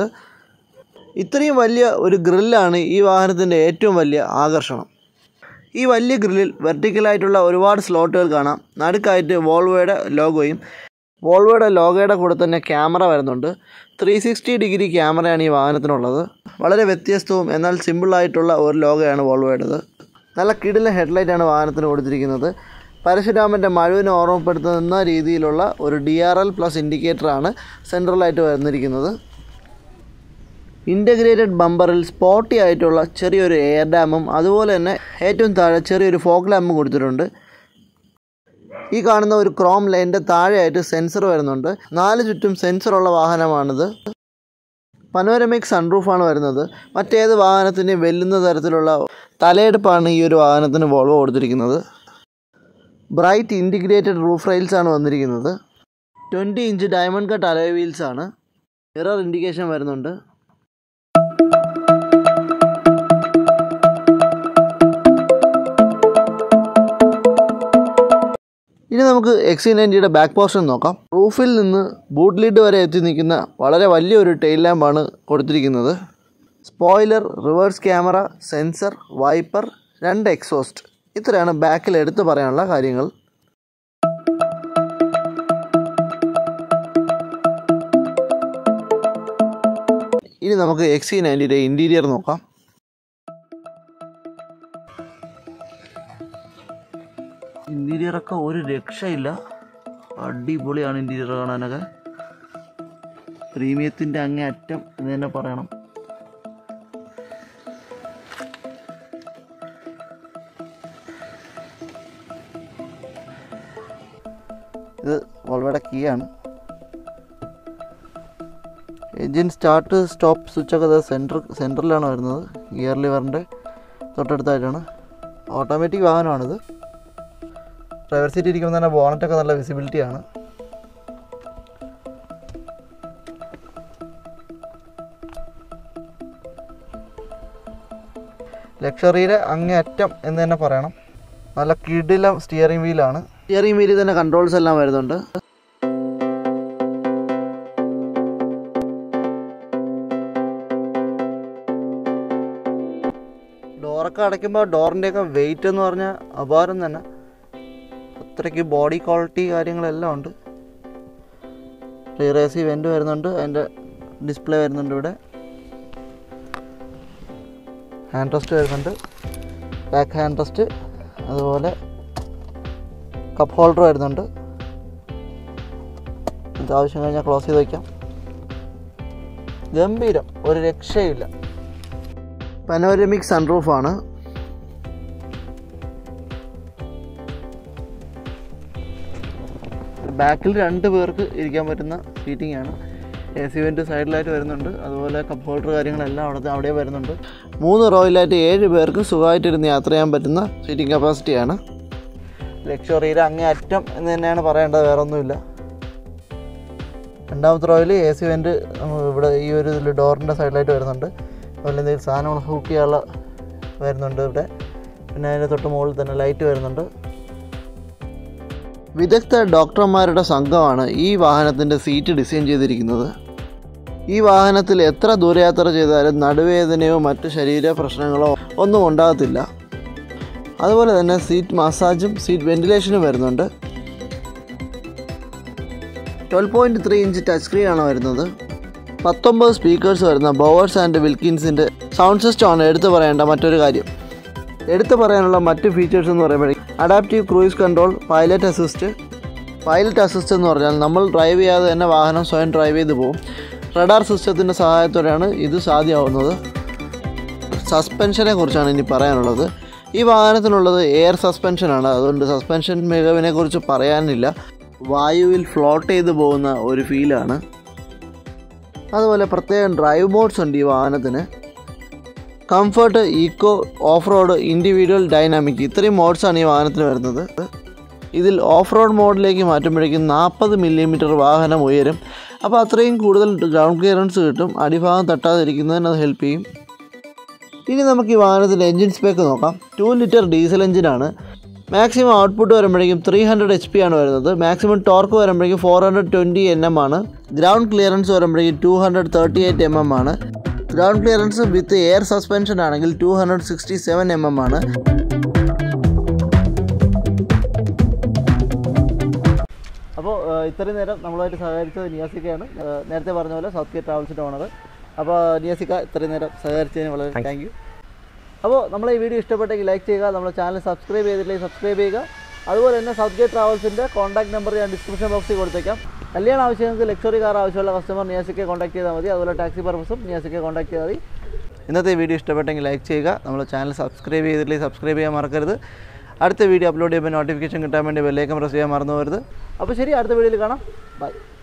ഇത്രയും വലിയ ഒരു ഗ്രില്ലാണ് ഈ വാഹനത്തിൻ്റെ ഏറ്റവും വലിയ ആകർഷണം ഈ വലിയ ഗ്രില്ലിൽ വെർട്ടിക്കലായിട്ടുള്ള ഒരുപാട് സ്ലോട്ടുകൾ കാണാം നടുക്കായിട്ട് വോൾവോയുടെ ലോഗോയും വോൾവോയുടെ ലോഗോയുടെ കൂടെ തന്നെ ക്യാമറ വരുന്നുണ്ട് ത്രീ സിക്സ്റ്റി ഡിഗ്രി ക്യാമറയാണ് ഈ വാഹനത്തിനുള്ളത് വളരെ വ്യത്യസ്തവും എന്നാൽ സിമ്പിളായിട്ടുള്ള ഒരു ലോഗോയാണ് വോൾവോയുടേത് നല്ല കിടില ഹെഡ്ലൈറ്റാണ് വാഹനത്തിന് കൊടുത്തിരിക്കുന്നത് പരശുരാമൻ്റെ മഴുവിനെ ഓർമ്മപ്പെടുത്തുന്ന രീതിയിലുള്ള ഒരു ഡി ആർ എൽ പ്ലസ് ഇൻഡിക്കേറ്ററാണ് സെൻട്രലായിട്ട് വന്നിരിക്കുന്നത് ഇൻ്റഗ്രേറ്റഡ് ബമ്പറിൽ സ്പോട്ടി ആയിട്ടുള്ള ചെറിയൊരു എയർ ഡാമും അതുപോലെ തന്നെ ഏറ്റവും താഴെ ചെറിയൊരു ഫോഗ് ലാമ്പും കൊടുത്തിട്ടുണ്ട് ഈ കാണുന്ന ഒരു ക്രോം ലൈൻ്റെ താഴെയായിട്ട് സെൻസർ വരുന്നുണ്ട് നാല് ചുറ്റും സെൻസറുള്ള വാഹനമാണിത് പനോരമിക് സൺറൂഫാണ് വരുന്നത് മറ്റേത് വാഹനത്തിനെയും വെല്ലുന്ന തരത്തിലുള്ള തലയെടുപ്പാണ് ഈ ഒരു വാഹനത്തിന് വോൾവോ കൊടുത്തിരിക്കുന്നത് ബ്രൈറ്റ് ഇൻറ്റിഗ്രേറ്റഡ് റൂഫ് റെയിൽസ് ആണ് വന്നിരിക്കുന്നത് twenty inch diamond cut alloy wheels ആണ് മിറർ ഇൻഡിക്കേഷൻ വരുന്നുണ്ട് ഇനി നമുക്ക് എക്സി നയൻറ്റിയുടെ ബാക്ക് പോർഷൻ നോക്കാം റൂഫിൽ നിന്ന് ബൂട്ട് ലിഡ് വരെ എത്തി നിൽക്കുന്ന വളരെ വലിയൊരു ടെയിൽ ലാമ്പാണ് കൊടുത്തിരിക്കുന്നത് spoiler reverse camera sensor wiper രണ്ട് എക്സോസ്റ്റ് ഇത്രയാണ് ബാക്കിൽ എടുത്തു പറയാനുള്ള കാര്യങ്ങൾ ഇനി നമുക്ക് എക്സി നയൻറ്റിയുടെ ഇൻറ്റീരിയർ നോക്കാം ഇൻറ്റീരിയറൊക്കെ ഒരു രക്ഷയില്ല അടിപൊളിയാണ് ഇൻറ്റീരിയർ കാണാനൊക്കെ പ്രീമിയത്തിൻ്റെ അങ്ങേ അറ്റം എന്ന് തന്നെ പറയണം ഇത് വോൾവയുടെ കീ ആണ് എൻജിൻ സ്റ്റാർട്ട് സ്റ്റോപ്പ് സ്വിച്ചൊക്കെ ഇത് സെൻറ്റർ സെൻറ്ററിലാണ് വരുന്നത് ഗിയർ ലിവറിൻ്റെ തൊട്ടടുത്തായിട്ടാണ് ഓട്ടോമാറ്റിക് വാഹനമാണിത് ഡ്രൈവർ സീറ്റ് ഇരിക്കുമ്പോൾ തന്നെ ബോണറ്റൊക്കെ നല്ല വിസിബിലിറ്റി ആണ് ലക്ഷറിയുടെ അങ്ങേ അറ്റം എന്ന് തന്നെ പറയണം നല്ല കിടില സ്റ്റിയറിംഗ് വീലാണ് സ്റ്റിയറിംഗ് വീലിൽ തന്നെ കൺട്രോൾസ് എല്ലാം വരുന്നുണ്ട് ഡോറൊക്കെ അടയ്ക്കുമ്പോൾ ഡോറിൻ്റെയൊക്കെ വെയിറ്റ് എന്ന് പറഞ്ഞാൽ അപാരം തന്നെ അത്രയ്ക്ക് ബോഡി ക്വാളിറ്റി കാര്യങ്ങളെല്ലാം ഉണ്ട് റിയർ എ സി വെൻ്റ് വരുന്നുണ്ട് അതിൻ്റെ ഡിസ്പ്ലേ വരുന്നുണ്ട് ഇവിടെ ഹാൻഡ് റെസ്റ്റ് വരുന്നുണ്ട് ബാക്ക് ഹാൻഡ് റെസ്റ്റ് അതുപോലെ കപ്പ് ഹോൾഡർ വരുന്നുണ്ട് ഇത് ആവശ്യം കഴിഞ്ഞാൽ ക്ലോസ് ചെയ്ത് വയ്ക്കാം ഗംഭീരം ഒരു രക്ഷയില്ല പനോരമിക് സൺറൂഫാണ് ബാക്കിൽ രണ്ട് പേർക്ക് ഇരിക്കാൻ പറ്റുന്ന സീറ്റിംഗ് ആണ് എ സി വെൻ്റ് സൈഡിലായിട്ട് വരുന്നുണ്ട് അതുപോലെ കപ്പ് ഹോൾഡർ കാര്യങ്ങളെല്ലാം അവിടെ അവിടെ വരുന്നുണ്ട് മൂന്ന് റോയിലായിട്ട് ഏഴ് പേർക്ക് സുഖമായിട്ടിരുന്ന് യാത്ര ചെയ്യാൻ പറ്റുന്ന സീറ്റിംഗ് കപ്പാസിറ്റിയാണ് ലക്ഷറിയുടെ അങ്ങേ അറ്റം എന്ന് തന്നെയാണ് പറയേണ്ടത് വേറെ ഒന്നുമില്ല രണ്ടാമത്തെ റോയിൽ എ സി വെൻ്റ് ഇവിടെ ഈ ഒരു ഇതിൽ ഡോറിൻ്റെ സൈഡിലായിട്ട് വരുന്നുണ്ട് അതുപോലെ എന്തെങ്കിലും സാധനങ്ങൾ ഹൂക്ക് ചെയ്യാനുള്ള വരുന്നുണ്ട് ഇവിടെ പിന്നെ അതിൻ്റെ തൊട്ട് മുകളിൽ തന്നെ ലൈറ്റ് വരുന്നുണ്ട് വിദഗ്ധ ഡോക്ടർമാരുടെ സംഘമാണ് ഈ വാഹനത്തിൻ്റെ സീറ്റ് ഡിസൈൻ ചെയ്തിരിക്കുന്നത് ഈ വാഹനത്തിൽ എത്ര ദൂരയാത്ര ചെയ്താലും നടുവേദനയോ മറ്റ് ശരീര പ്രശ്നങ്ങളോ ഒന്നും ഉണ്ടാകത്തില്ല അതുപോലെ തന്നെ സീറ്റ് മസാജും സീറ്റ് വെന്റിലേഷനും വരുന്നുണ്ട് twelve point three inch touch screen ആണ് വരുന്നത് പത്തൊമ്പത് സ്പീക്കേഴ്സ് വരുന്ന ബോവേഴ്സ് ആൻഡ് വിൽക്കിൻസിൻ്റെ സൗണ്ട് സിസ്റ്റം ആണ് എടുത്തു പറയേണ്ട മറ്റൊരു കാര്യം എടുത്തു പറയാനുള്ള മറ്റ് ഫീച്ചേഴ്സ് എന്ന് പറയുമ്പോഴേ adaptive cruise control pilot assist pilot assist എന്ന് പറഞ്ഞാൽ നമ്മൾ ഡ്രൈവ് ചെയ്യാതെ തന്നെ വാഹനം സ്വയം ഡ്രൈവ് ചെയ്ത് പോകും റഡാർ സിസ്റ്റത്തിൻ്റെ സഹായത്തോടെയാണ് ഇത് സാധ്യമാവുന്നത് സസ്പെൻഷനെ കുറിച്ചാണ് ഇനി പറയാനുള്ളത് ഈ വാഹനത്തിനുള്ളത് എയർ സസ്പെൻഷനാണ് അതുകൊണ്ട് സസ്പെൻഷൻ മികവിനെ കുറിച്ച് പറയാനില്ല വായുവിൽ ഫ്ലോട്ട് ചെയ്ത് പോകുന്ന ഒരു ഫീലാണ് അതുപോലെ പ്രത്യേകം ഡ്രൈവ് മോഡ്സ് ഉണ്ട് ഈ വാഹനത്തിന് comfort eco off road individual dynamic ഇത്രയും മോഡ്സാണ് ഈ വാഹനത്തിന് വരുന്നത് ഇതിൽ ഓഫ് റോഡ് മോഡിലേക്ക് മാറ്റുമ്പോഴേക്കും നാൽപ്പത് മില്ലിമീറ്റർ വാഹനം ഉയരും അപ്പോൾ അത്രയും കൂടുതൽ ഗ്രൗണ്ട് ക്ലിയറൻസ് കിട്ടും അടിഭാഗം തട്ടാതിരിക്കുന്നതിന് അത് ഹെൽപ്പ് ചെയ്യും ഇനി നമുക്ക് ഈ വാഹനത്തിൻ്റെ എൻജിൻ സ്പെക്ക് നോക്കാം ടു ലിറ്റർ ഡീസൽ എഞ്ചിനാണ് മാക്സിമം ഔട്ട്പുട്ട് വരുമ്പോഴേക്കും ത്രീ ഹൺഡ്രഡ് എച്ച് പി ആണ് വരുന്നത് മാക്സിമം ടോർക്ക് വരുമ്പോഴേക്കും four hundred twenty N M ആണ് ഗ്രൗണ്ട് ക്ലിയറൻസ് വരുമ്പോഴേക്കും two hundred thirty eight M M ആണ് ground clearance with air suspension ആണെങ്കിൽ two hundred sixty seven M M ആണ് അപ്പോൾ ഇത്രയും നേരം നമ്മളുമായിട്ട് സഹകരിച്ചത് നിയാസിക്കയാണ് ഏഹ് നേരത്തെ പറഞ്ഞ പോലെ സൗത്ത് ഗേറ്റ് ട്രാവൽസിൻ്റെ ഓണർ അപ്പോൾ നിയാസിക്ക ഇത്രയും നേരം സഹകരിച്ചതിന് വളരെ താങ്ക് യു അപ്പോൾ നമ്മളെ ഈ വീഡിയോ ഇഷ്ടപ്പെട്ടെങ്കിൽ ലൈക്ക് ചെയ്യുക നമ്മുടെ ചാനൽ സബ്സ്ക്രൈബ് ചെയ്തില്ലെങ്കിൽ സബ്സ്ക്രൈബ് ചെയ്യുക അതുപോലെ തന്നെ സൗത്ത് ഗേറ്റ് ട്രാവൽസിൻ്റെ കോൺടാക്ട് നമ്പർ ഞാൻ ഡിസ്ക്രിപ്ഷൻ ബോക്സിൽ കൊടുത്തേക്കാം കല്യാണ ആവശ്യങ്ങൾക്ക് ലക്ഷറി കാർ ആവശ്യമുള്ള കസ്റ്റമർ നിയാസിക്കെ കോൺടാക്ട് ചെയ്താൽ മതി അതുപോലെ ടാക്സി പർപ്പസും നിയാസിക്കെ കോൺടാക്ട് ചെയ്താൽ മതി ഇന്നത്തെ വീഡിയോ ഇഷ്ടപ്പെട്ടെങ്കിൽ ലൈക്ക് ചെയ്യുക നമ്മുടെ ചാനൽ സബ്സ്ക്രൈബ് ചെയ്തില്ലെങ്കിൽ സബ്സ്ക്രൈബ് ചെയ്യാൻ മറക്കരുത് അടുത്ത വീഡിയോ അപ്ലോഡ് ചെയ്യുമ്പോൾ നോട്ടിഫിക്കേഷൻ കിട്ടാൻ വേണ്ടി ബെല്ലേക്കം പ്രസ് ചെയ്യാൻ മറന്നു പോകരുത് അപ്പോൾ ശരി അടുത്ത വീഡിയോയിൽ കാണാം ബൈ